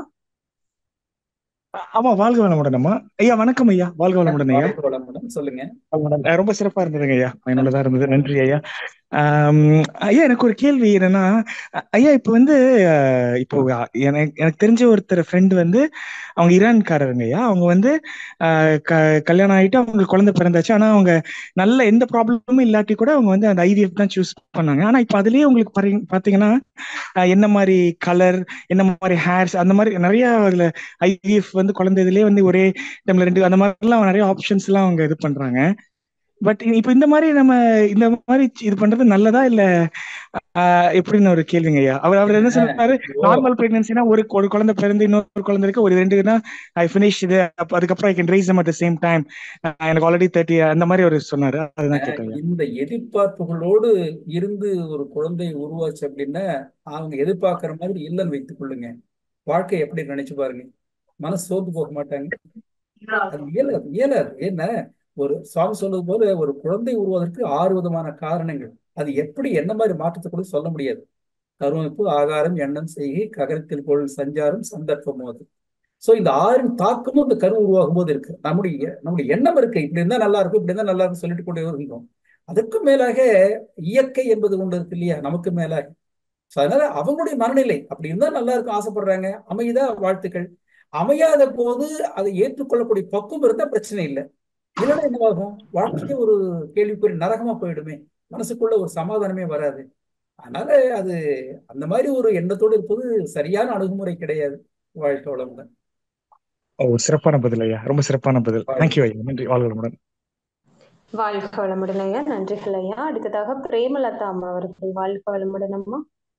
ஆமா வாழ்க வளமுடன் அம்மா ஐயா வணக்கம் ஐயா வாழ்க வளமுடன் ஐயா வாழ்க வளமுடன் சொல்லுங்க வளமுடன். அஹ் ரொம்ப சிறப்பா இருந்ததுங்க ஐயா பயனுள்ளதா இருந்தது நன்றி ஐயா ஆம், ஐயா எனக்கு ஒரு கேள்வி என்னன்னா அ- ஐயா இப்போ வந்து அஹ், இப்போ அ- எனக்கு எனக்கு தெரிஞ்ச ஒருத்தர் ஃப்ரெண்டு வந்து அவங்க ஈரான்காரருங்க ஐயா அவங்க வந்து அஹ், க- கல்யாணம் ஆயிட்டு அவங்க குழந்தை பிறந்தாச்சு ஆனா அவங்க நல்ல எந்த ப்ராப்ளமும் இல்லாட்டி கூட அவங்க வந்து அந்த ஐவிஎஃப் தான் சூஸ் பண்ணாங்க ஆனா இப்போ அதுலயே உங்களுக்கு பாத்தீங்க- பாத்தீங்கன்னா அஹ், என்ன மாதிரி கலர் என்ன மாதிரி ஹேர்ஸ் அந்த மாதிரி நிறைய அதுல ஐவிஎஃப் வந்து குழந்தை இதுலயே வந்து ஒரே டைம்ல ரெண்டு அந்த மாதிரிலாம் நிறைய ஆப்ஷன்ஸ் எல்லாம் அவங்க இது பண்றாங்க பட் இப்போ இந்த மாதிரி நம்ம இந்த மாதிரி இது பண்றது நல்லதா இல்ல ஆஹ் எப்படின்னு ஒரு கேள்விங்க ஐயா அவர் அவர் என்ன சொன்னாரு இப்போ நார்மல் பிரெக்னன்சினா ஒரு ஒரு குழந்தை பிறந்து இன்னொரு குழந்தை இருக்கு ஒரு ரெண்டுனா ஐ ஃபினிஷ் இது அப்ப அதுக்கப்புறம் I can rise at the same time எனக்கு ஆல்ரெடி தேர்ட்டி அந்த மாதிரி ஒரு சொன்னாரு அதுதான் கேட்டேங்க இந்த எதிர்பார்ப்புகளோடு இருந்து ஒரு குழந்தை உருவாச்சு அப்படின்னா அவங்க எதிர்பார்க்கிற மாதிரி இல்லைன்னு வைத்துக் கொள்ளுங்க வாழ்க்கை எப்படி நினைச்சு பாருங்க மனசு சோர்ந்து போக மாட்டாங்க அது இயலாது இயலாது என்ன ஒரு சுவாமி சொல்றது போல ஒரு குழந்தை உருவாவதற்கு ஆறு விதமான காரணங்கள் அது எப்படி என்ன மாதிரி மாற்றத்தை கூட சொல்ல முடியாது கருவமைப்பு ஆகாரம் எண்ணம் செய்கை ககரத்தில் பொருள் சஞ்சாரம் சந்தர்ப்பம் அது சோ இந்த ஆறின் தாக்கமும் இந்த கரு உருவாகும் போது இருக்கு நம்முடைய நம்முடைய எண்ணம் இருக்கு இப்படி இருந்தா நல்லா இருக்கும் இப்படி இருந்தா நல்லா இருக்கும் சொல்லிட்டு கொண்டே வருகின்றோம் அதுக்கும் மேலாக இயற்கை என்பது ஒன்று இருக்கு இல்லையா நமக்கு மேலாக So, அதனால அவங்களுடைய மனநிலை அப்படி இருந்தா நல்லா இருக்கும் ஆசைப்படுறாங்க அமைதா வாழ்த்துக்கள் அமையாத போது அதை ஏற்றுக்கொள்ளக்கூடிய பக்குவம் இருந்தா பிரச்சனை இல்லை இல்லைன்னா என்னவாகும் வாழ்க்கையே ஒரு கேள்விக்குறி நரகமா போயிடுமே மனசுக்குள்ள ஒரு சமாதானமே வராது அதனால அது அந்த மாதிரி ஒரு எண்ணத்தோடு இருப்பது சரியான அணுகுமுறை கிடையாது வாழ்க்கை வளமுடன் ஓ சிறப்பான பதில் ஐயா ரொம்ப சிறப்பான பதில் தேங்க்யூ ஐயா நன்றி வாழ்க வளமுடன் வாழ்க வளமுடன் ஐயா நன்றிகள் ஐயா அடுத்ததாக பிரேமலதா அம்மா அவர்கள் வாழ்க வளமுடன் அம்மா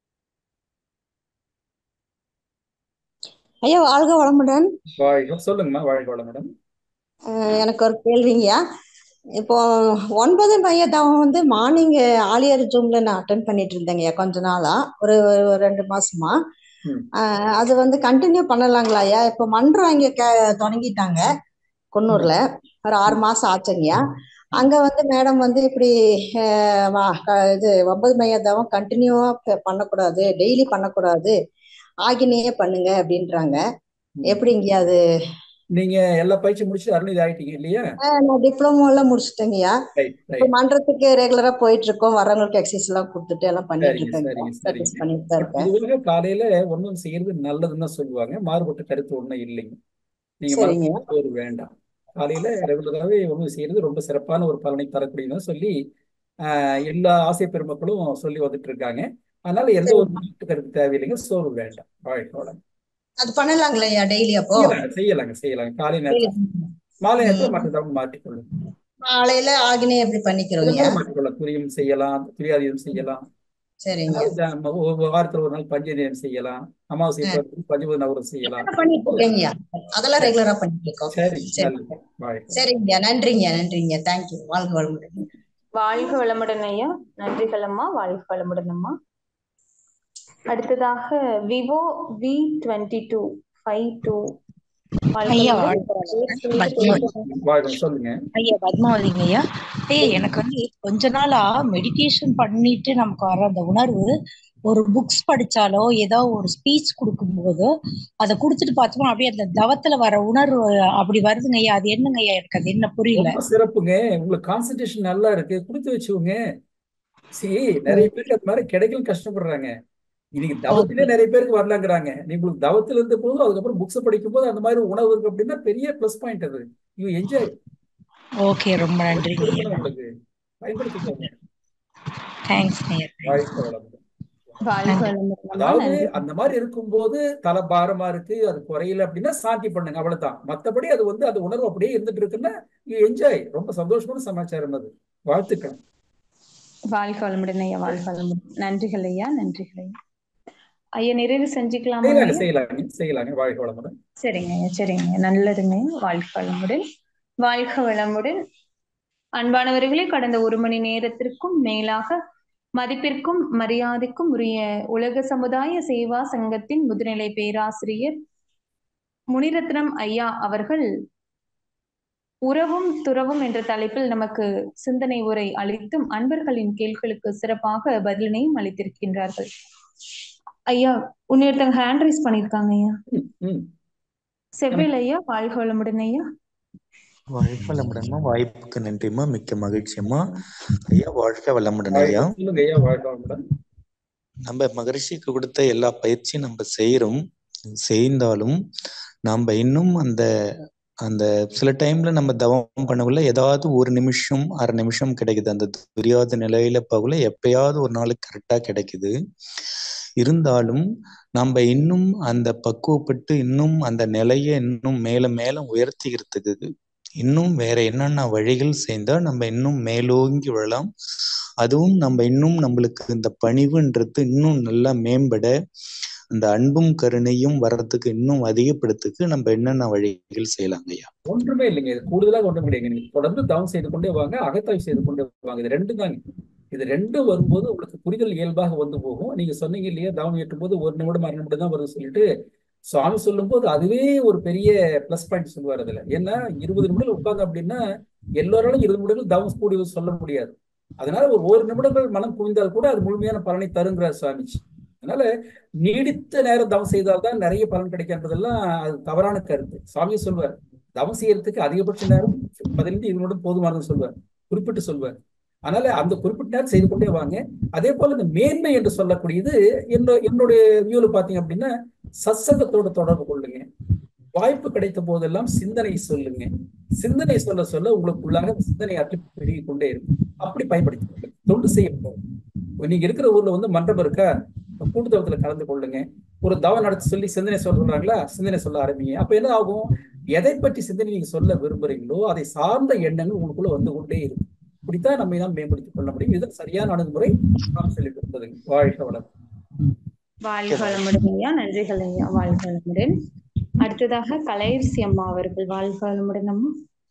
ஐயா வாழ்க வளமுடன் வாழ்க சொல்லுங்கம்மா வாழ்க வளமுடன் அஹ் எனக்கு ஒரு கேள்விங்கய்யா இப்போ ஒன்பது மையத்தவன் வந்து மார்னிங் ஆலியர் ஜூம்ல நான் அட்டன் பண்ணிட்டு இருந்தேங்கய்யா கொஞ்ச நாளா ஒரு ஒரு ரெண்டு மாசமா ம் அஹ் அது வந்து கண்டினியூ பண்ணலாங்களாய்யா இப்போ மன்றம் இங்க கே தொடங்கிட்டாங்க குன்னூர்ல ஒரு ஆறு மாசம் ஆச்சுங்கய்யா அங்க வந்து மேடம் வந்து இப்படி அஹ், வா- க- இது ஒன்பது மைய தவம் கண்டினியூவா பண்ணக்கூடாது டெய்லி பண்ணக்கூடாது ஆகினேயே பண்ணுங்க அப்படின்றாங்க எப்படிங்கய்யா அது நீங்க எல்லா பயிற்சி முடிச்சு அருள் ஆயிட்டீங்க இல்லையா ஆஹ் நான் டிப்ளமோ எல்லாம் முடிச்சிட்டேங்கய்யா ரைட் இப்போ ரைட் மன்றத்துக்கு ரெகுலரா போயிட்டு இருக்கோம் வரவங்களுக்கு எக்ஸசைஸ் எல்லாம் கொடுத்துட்டு எல்லாம் பண்ணிட்டு சரிங்க இருக்கேங்க சரிங்க ப்ராக்டிஸ் சரிங்க பண்ணிட்டு தான் இருக்கேன் பொதுவாக காலையில ஒண்ணும் செய்யறது நல்லதுன்னு தான் சொல்லுவாங்க மாறுபட்ட கருத்து ஒண்ணும் இல்லைங்க நீங்க சரிங்க மனசுக்கு ஒரு வேண்டாம் காலையில ரெகுலராகவே ஒண்ணும் செய்யறது ரொம்ப சிறப்பான ஒரு பலனை தரக்கூடியதுன்னு சொல்லி ஆஹ் எல்லா ஆசை பெருமக்களும் சொல்லி வந்துட்டு இருக்காங்க அதனால எந்த ஒரு சரிங்க மாற்று கருத்து தேவையில்லைங்க சோறு வேண்டாம் வாழ்க்கை வளம் அது பண்ணலாங்களா டெய்லி அப்போ செய்யலாங்க செய்யலாங்க செய்யலாங்க காலை டெய்லி நேரத்துல மாலை நேரத்துல ம் மற்ற தவம் மாற்றிக்கொள்ளுங்க காலையில ஆகினே எப்படி பண்ணிக்கிறோங்கய்யா எதுனாலும் மாற்றிக்கொள்ளலாம் துரியம் செய்யலாம் துரியாதீதம் செய்யலாம் சரிங்க அதாவது நம்ம ஒரு ஒரு வாரத்துல ஒரு நாள் பஞ்சதீனம் செய்யலாம் அமாவாசை ஆ, பஞ்சபூத நவரம் செய்யலாம் அதெல்லாம் பண்ணிட்டு இருக்கேங்கய்யா அதெல்லாம் ரெகுலரா பண்ணிட்டு இருக்கோம் சரி சரி நல்லது வாழ்க்கை சரிங்கய்யா நன்றிங்கய்யா நன்றிங்கய்யா தேங்க்யூ வாழ்க வளமுடன் வாழ்க வளமுடன் ஐயா நன்றிகள் அம்மா வாழ்க வளமுடன் அம்மா அடுத்ததாக Vivo V twenty two five two வாழ்க ஐயா வளமுடன் வாழ்க பேர் வளமுடன். சொல்லிட்டு பத்மா பேசுங்க வாழ்க்கை சொல்லுங்க ஐயா பத்மாவதிங்க ஐயா ஐயா எனக்கு வந்து கொஞ்ச நாளா மெடிடேஷன் பண்ணிட்டு நமக்கு வர அந்த உணர்வு ஒரு புக்ஸ் படிச்சாலோ ஏதோ ஒரு ஸ்பீச் கொடுக்கும்போதோ அதை கொடுத்துட்டு பார்த்தோம்னா அப்படியே அந்த தவத்துல வர உணர்வு அப்படி வருதுங்க ஐயா அது என்னங்க ஐயா எனக்கு அது என்ன புரியல ரொம்ப சிறப்புங்க உங்களுக்கு கான்சன்ட்ரேஷன் நல்லா இருக்கு கொடுத்து வச்சுக்கோங்க சரி நிறைய பேருக்கு அது மாதிரி கிடைக்கல கஷ்டப்படுறாங்க இன்னைக்கு தவத்திலே ஓகே நிறைய பேருக்கு வரலாங்கிறாங்க நீ உங்களுக்கு தவத்துல இருந்த போதும் அதுக்கப்புறம் புக்ஸ் படிக்கும் போது அந்த மாதிரி உணவு இருக்கு அப்படின்னா பெரிய ப்ளஸ் பாயிண்ட் அது யூ என்ஜாய் ஓகே ரொம்ப நன்றிங்க ஐயா இருக்கணும் உங்களுக்கு பயன்படுத்திக்கோங்க தேங்க்ஸ் ஐயா வாழ்க்கை வளமுடன் வாழ்க நன்றி வளமுடன் அம்மா அதாவது நன்றி அந்த மாதிரி இருக்கும்போது தலை பாரமா இருக்கு அது குறையல அப்படின்னா சாந்தி பண்ணுங்க அவ்வளவுதான் மத்தபடி அது வந்து அந்த உணர்வு அப்படியே இருந்துட்டு இருக்குன்னா யூ என்ஜாய் ரொம்ப சந்தோஷமான சமாச்சாரம் அது வாழ்த்துக்கள் வாழ்க வளமுடன் ஐயா வாழ்க வளமுடன் நன்றிகள் ஐயா நன்றிகள் ஐயா ஐயா நிறைவு செஞ்சுக்கலாமா செய்யலாங்க ஐயா செய்யலாங்க செய்யலாங்க வாழ்க்கை வளமுடன் சரிங்க ஐயா சரிங்க ஐயா நல்லதுங்க ஐயா வாழ்க வளமுடன் வாழ்க வளமுடன் அன்பானவர்களே கடந்த ஒரு மணி நேரத்திற்கும் மேலாக மதிப்பிற்கும் மரியாதைக்கும் உரிய உலக சமுதாய சேவா சங்கத்தின் முதுநிலை பேராசிரியர் முனிரத்னம் ஐயா அவர்கள் உறவும் துறவும் என்ற தலைப்பில் நமக்கு சிந்தனை உரை அளித்தும் அன்பர்களின் கேள்விகளுக்கு சிறப்பாக பதிலினையும் அளித்திருக்கின்றார்கள் ஐயா உன்னிருத்தங்க ஹேண்ட் ரைஸ் பண்ணிருக்காங்க ஐயா ம், ம். செவ்வேல் ஐயா வாழ்க வளமுடன் ஐயா வாழ்க வளமுடன்மா வாய்ப்புக்கு நன்றிம்மா மிக்க மகிழ்ச்சியம்மா ஐயா வாழ்க வளமுடன் வாழ்க ஐயா சொல்லுங்க ஐயா வாழ்க வளமுடன் நம்ம மகரிஷிக்கு கொடுத்த எல்லா பயிற்சியும் நம்ம செய்யறோம் செய்தாலும் நாம இன்னும் அந்த அந்த சில டைம்ல நம்ம தவம் பண்ணக்குள்ள ஏதாவது ஒரு நிமிஷம் அரை நிமிஷம் கிடைக்குது அந்த புரியாத நிலையில போகல எப்பயாவது ஒரு நாளுக்கு கரெக்டா கிடைக்குது இருந்தாலும் நம்ம இன்னும் அந்த பக்குவப்பட்டு இன்னும் அந்த நிலையை இன்னும் மேல மேல உயர்த்திக்கிறதுக்கு இன்னும் வேற என்னென்ன வழிகள் செய்தா நம்ம இன்னும் மேலோங்கி விழலாம் அதுவும் நம்ம இன்னும் நம்மளுக்கு இந்த பணிவுன்றது இன்னும் நல்லா மேம்பட அந்த அன்பும் கருணையும் வர்றதுக்கு இன்னும் அதிகப்படுத்துக்கு நம்ம என்னென்ன வழிகள் செய்யலாங்க ஐயா ஒன்றுமே இல்லைங்க இது கூடுதலாக ஒன்றும் கிடையாது நீங்க தொடர்ந்து தவம் செய்து கொண்டே வாங்க அகத்தாய்வு செய்து கொண்டே வாங்க இது ரெண்டும் தாங்க இது ரெண்டும் வரும்போது உங்களுக்கு புரிதல் இயல்பாக வந்து போகும் நீங்க சொன்னீங்க இல்லையா தவம் ஏற்றும் போது ஒரு நிமிடம் அரை நிமிடம் தான் வரும்னு சொல்லிட்டு சுவாமி சொல்லும்போது அதுவே ஒரு பெரிய ப்ளஸ் பாயிண்ட் சொல்லுவார் அதுல ஏன்னா இருபது நிமிடம் உட்கார்ந்து அப்படின்னா எல்லோராலும் இருபது நிமிடங்கள் தவம் கூடி சொல்ல முடியாது அதனால ஒரு ஒரு நிமிடங்கள் மனம் குவிந்தால் கூட அது முழுமையான பலனை தருங்கிறார் சுவாமிஜி அதனால நீடித்த நேரம் தவம் செய்தால்தான் நிறைய பலன் கிடைக்கின்றதெல்லாம் அது தவறான கருத்து சுவாமி சொல்வார் தவம் செய்யறதுக்கு அதிகபட்ச நேரம் பதினைந்து இருபது நிமிடம் போதுமானதுன்னு சொல்வார் குறிப்பிட்டு சொல்வார் அதனால அந்த குறிப்பிட்ட நேரம் செய்து கொண்டே வாங்க அதே போல இந்த மேன்மை என்று சொல்லக்கூடியது என்னோட என்னுடைய வியூல பாத்தீங்க அப்படின்னா சத்சங்கத்தோட தொடர்பு கொள்ளுங்க வாய்ப்பு கிடைத்த போதெல்லாம் சிந்தனை சொல்லுங்க சிந்தனை சொல்ல சொல்ல உங்களுக்குள்ளாக சிந்தனை ஆற்றி பெருகி கொண்டே இருக்கும் அப்படி பயன்படுத்திக் கொள்ளுங்க தொண்டு செய்யப்படும் நீங்க இருக்கிற ஊர்ல வந்து மன்றம் இருக்கா கூட்டுத்தவத்துல கலந்து கொள்ளுங்க ஒரு தவம் நடத்தி சொல்லி சிந்தனை சொல்றாங்களா சிந்தனை சொல்ல ஆரம்பிங்க அப்ப என்ன ஆகும் எதை பற்றி சிந்தனை நீங்க சொல்ல விரும்புறீங்களோ அதை சார்ந்த எண்ணங்கள் உங்களுக்குள்ள வந்து கொண்டே இருக்கும் இப்படித்தான் நம்ம தான் மேம்படுத்திக் கொள்ள முடியும் இதுதான் சரியான அணுகுமுறை நாம் சொல்லிட்டு இருந்தது வாழ்க வளம் வாழ்க வளமுடன் ஐயா நன்றிகள் ஐயா வாழ்க வளமுடன் அடுத்ததாக கலையரசி அம்மா அவர்கள் வாழ்க வளமுடன் அம்மா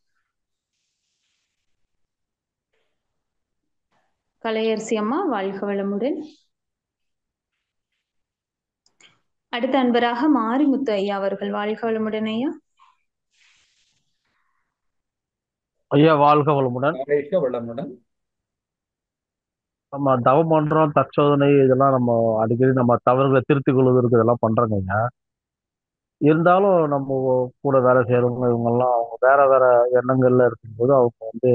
கலையரசி அம்மா வாழ்க வளமுடன் அடுத்த அன்பராக மாரிமுத்து ஐயா அவர்கள் வாழ்க வளமுடன் ஐயா ஐயா வாழ்க வளமுடன் வாழ்க வளமுடன் நம்ம தவம் பண்றோம் தற்சோதனை இதெல்லாம் நம்ம அடிக்கடி நம்ம தவறுகளை திருத்திக் கொள்வதற்கு இதெல்லாம் பண்றோங்க ஐயா இருந்தாலும் நம்ம கூட வேலை செய்யறவங்க இவங்கெல்லாம் அவங்க வேற வேற எண்ணங்கள்ல இருக்கும்போது அவங்க வந்து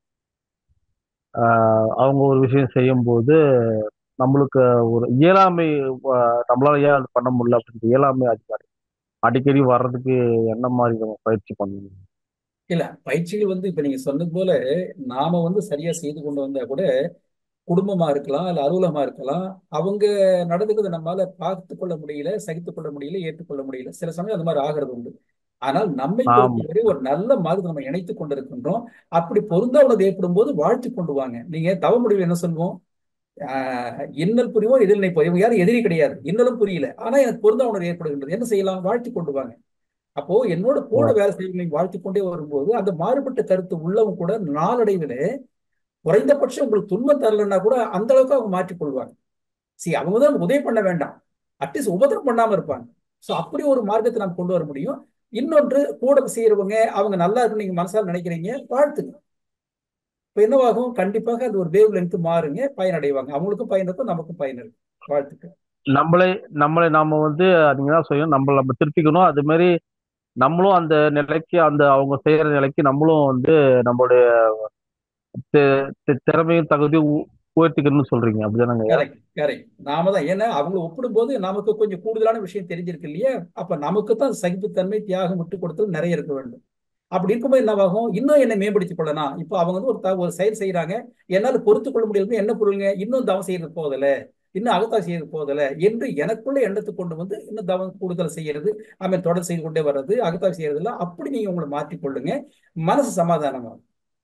ஆஹ், அவங்க ஒரு விஷயம் செய்யும்போது நம்மளுக்கு ஒரு இயலாமை ஆஹ், நம்மளால ஏன் அது பண்ண முடியல அப்படின்ற இயலாமை அதிகாரி அடிக்கடி வர்றதுக்கு என்ன மாதிரி நம்ம பயிற்சி பண்ணணும் இல்ல பயிற்சிகள் வந்து இப்ப நீங்க சொன்னது போல நாம வந்து சரியா செய்து கொண்டு வந்தா கூட குடும்பமா இருக்கலாம் இல்ல அலுவலகமா இருக்கலாம் அவங்க நடந்துக்கிறத நம்மளால பார்த்து கொள்ள முடியல சகித்துக் கொள்ள முடியல ஏற்றுக்கொள்ள முடியல சில சமயம் அந்த மாதிரி ஆகிறது உண்டு ஆனால் நம்மை ஆமா பொறுத்தவரை ஒரு நல்ல மாதிரி நம்ம இணைத்துக் கொண்டிருக்கின்றோம் அப்படி பொருந்தாவுள்ளது ஏற்படும் போது வாழ்த்து கொண்டு வாங்க நீங்க தவ முடிவில் என்ன சொல்வோம் ஆஹ் இன்னல் புரிவோம் எதிரினை புரியும் யாரும் எதிரி கிடையாது இன்னலும் புரியல ஆனா எனக்கு பொருந்தா உணர்வு ஏற்படுகின்றது என்ன செய்யலாம் வாழ்த்தி கொண்டு வாங்க அப்போ என்னோட கூட வேலை செய்யறவங்களை வாழ்த்தி கொண்டே வரும்போது அந்த மாறுபட்ட கருத்து உள்ளவங்க கூட நாளடைவில் குறைந்தபட்சம் உங்களுக்கு துன்பம் தரலன்னா கூட அந்த அளவுக்கு அவங்க மாற்றிக் கொள்வாங்க சரி அவங்க தான் உதவி பண்ண வேண்டாம் அட்லீஸ்ட் உபத்திரம் பண்ணாம இருப்பாங்க ஸோ அப்படி ஒரு மார்க்கத்தை நாம் கொண்டு வர முடியும் இன்னொன்று கூட செய்யறவங்க அவங்க நல்லா இருக்குன்னு நீங்க மனசால நினைக்கிறீங்க வாழ்த்துங்க இப்போ என்னவாகும் கண்டிப்பாக அது ஒரு வேவ் லென்த் மாறுங்க பயனடைவாங்க அவங்களுக்கும் பயன் இருக்கும் நமக்கும் பயன் இருக்கும் வாழ்த்துக்கள் நம்மளே நம்மளை நாம வந்து நீங்க தான் சொல்லணும் நம்மள நம்ம திருத்திக்கணும் அது மாதிரி நம்மளும் அந்த நிலைக்கு அந்த அவங்க செய்யற நிலைக்கு நம்மளும் வந்து நம்மளுடைய தி- தி- திறமையும் தகுதியும் உ- உயர்த்திக்கணும்னு சொல்றீங்க அப்படிதானங்க ஐயா கரெக்ட் கரெக்ட் நாம தான் ஏன்னா அவங்களை ஒப்பிடும்போது நமக்கு கொஞ்சம் கூடுதலான விஷயம் தெரிஞ்சிருக்கு இல்லையா அப்ப நமக்கு தான் சகிப்புத்தன்மை தியாகம் விட்டு கொடுத்தல் நிறைய இருக்க வேண்டும் அப்படி இருக்கும்போது என்னவாகும் இன்னும் என்னை மேம்படுத்திக் கொள்ளலாம் இப்போ அவங்க வந்து ஒரு த- ஒரு செயல் செய்யறாங்க என்னால பொறுத்துக் கொள்ள முடியல என்ன பொருளுங்க இன்னும் தவம் செய்யறது போதல இன்னும் அகத்தா செய்யறது போதல என்று எனக்குள்ள எண்ணத்தை கொண்டு வந்து இன்னும் தவம் கூடுதல் செய்யறது அவன் தொடர் செய்து கொண்டே வர்றது அகத்தா செய்யறதுல அப்படி நீங்க உங்களை மாற்றிக் கொள்ளுங்க மனசு சமாதானமாகும்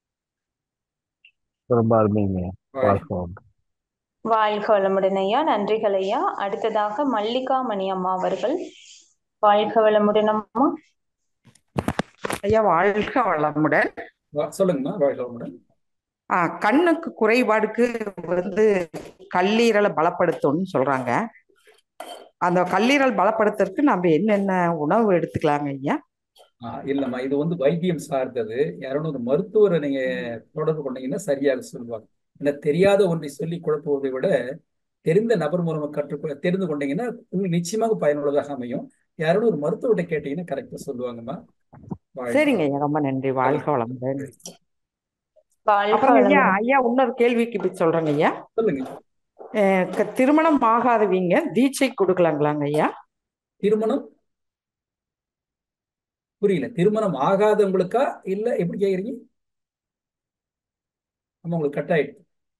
ரொம்ப அருமைங்க வாழ்க. வாழ்க்கை வளமுடன். வாழ்க வளமுடன் ஐயா நன்றிகள் ஐயா அடுத்ததாக மல்லிகா மணி அம்மா அவர்கள் வாழ்க வளமுடன் அம்மா ஐயா வாழ்க வளமுடன் வா- சொல்லுங்கம்மா வாழ்க வளமுடன் ஆ, கண்ணுக்கு குறைபாடுக்கு வந்து கல்லீரலை பலப்படுத்தும்னு சொல்றாங்க அந்த கல்லீரல் பலப்படுத்துறதுக்கு நம்ம என்னென்ன உணவு எடுத்துக்கலாங்க ஐயா ஆ, இல்லம்மா இது வந்து வைத்தியம் சார்ந்தது யாரும் ஒரு மருத்துவரை நீங்க தொடர்பு கொண்டீங்கன்னா சரியாக சொல்லுவாங்க ஏன்னா தெரியாத ஒன்றை சொல்லி குழப்புவதை விட தெரிந்த நபர் மூலமா கற்று தெரிந்து கொண்டீங்கன்னா உங்களுக்கு நிச்சயமாக பயனுள்ளதாக அமையும் யாரோட ஒரு மருத்துவர்கிட்ட கேட்டீங்கன்னா கரெக்டா சொல்லுவாங்கம்மா வாழ்க சரிங்க ஐயா ரொம்ப நன்றி வாழ்க வளமுடன் வாழ்க அப்புறம் ஐயா வளமுடன் ஐயா இன்னொரு கேள்விக்கு இப்படி சொல்றேங்க ஐயா சொல்லுங்க அஹ் க- திருமணம் ஆகாதவங்க தீட்சை கொடுக்கலாங்களாங்க ஐயா திருமணம் புரியல திருமணம் ஆகாதவங்களுக்கா இல்ல எப்படி கேக்குறீங்க ஆமா உங்களுக்கு கட் ஆயிடுச்சு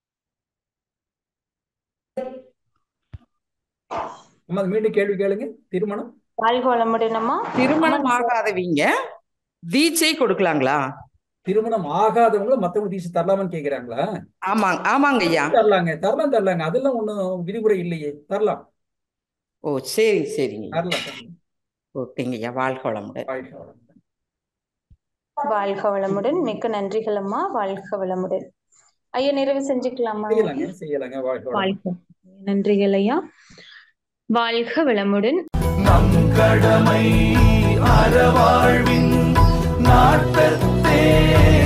அம்மா அது மீண்டும் கேள்வி கேளுங்க திருமணம் வாழ்க வளமுடன் அம்மா அம்மா திருமணம் நீங்க ஆகாதவங்க தீட்சை கொடுக்கலாங்களா திருமணம் ஆகாதவங்களும் மத்தவங்க தீட்சை தரலாமான்னு கேக்குறாங்களா ஆமாங்க ஆமாங்க ஐயா தரலாங்க தரலாம் தரலாங்க அதெல்லாம் ஒண்ணும் விதிமுறை இல்லையே தரலாம் ஓ சரிங்க சரிங்க ஐயா தரலாம் தரலாம் ஓகேங்க ஐயா வாழ்க வளமுடன் வாழ்க வளமுடன் வாழ்க வளமுடன் மிக்க நன்றிகள் அம்மா வாழ்க வளமுடன் ஐயா நிறைவு செஞ்சுக்கலாமா செய்யலாங்க செய்யலாங்க வாழ்க வளமுடன் வாழ்க நன்றிகள் ஐயா வாழ்க வளமுடன் நம் கடமை அறவாழ்வின் நாட்டத்தே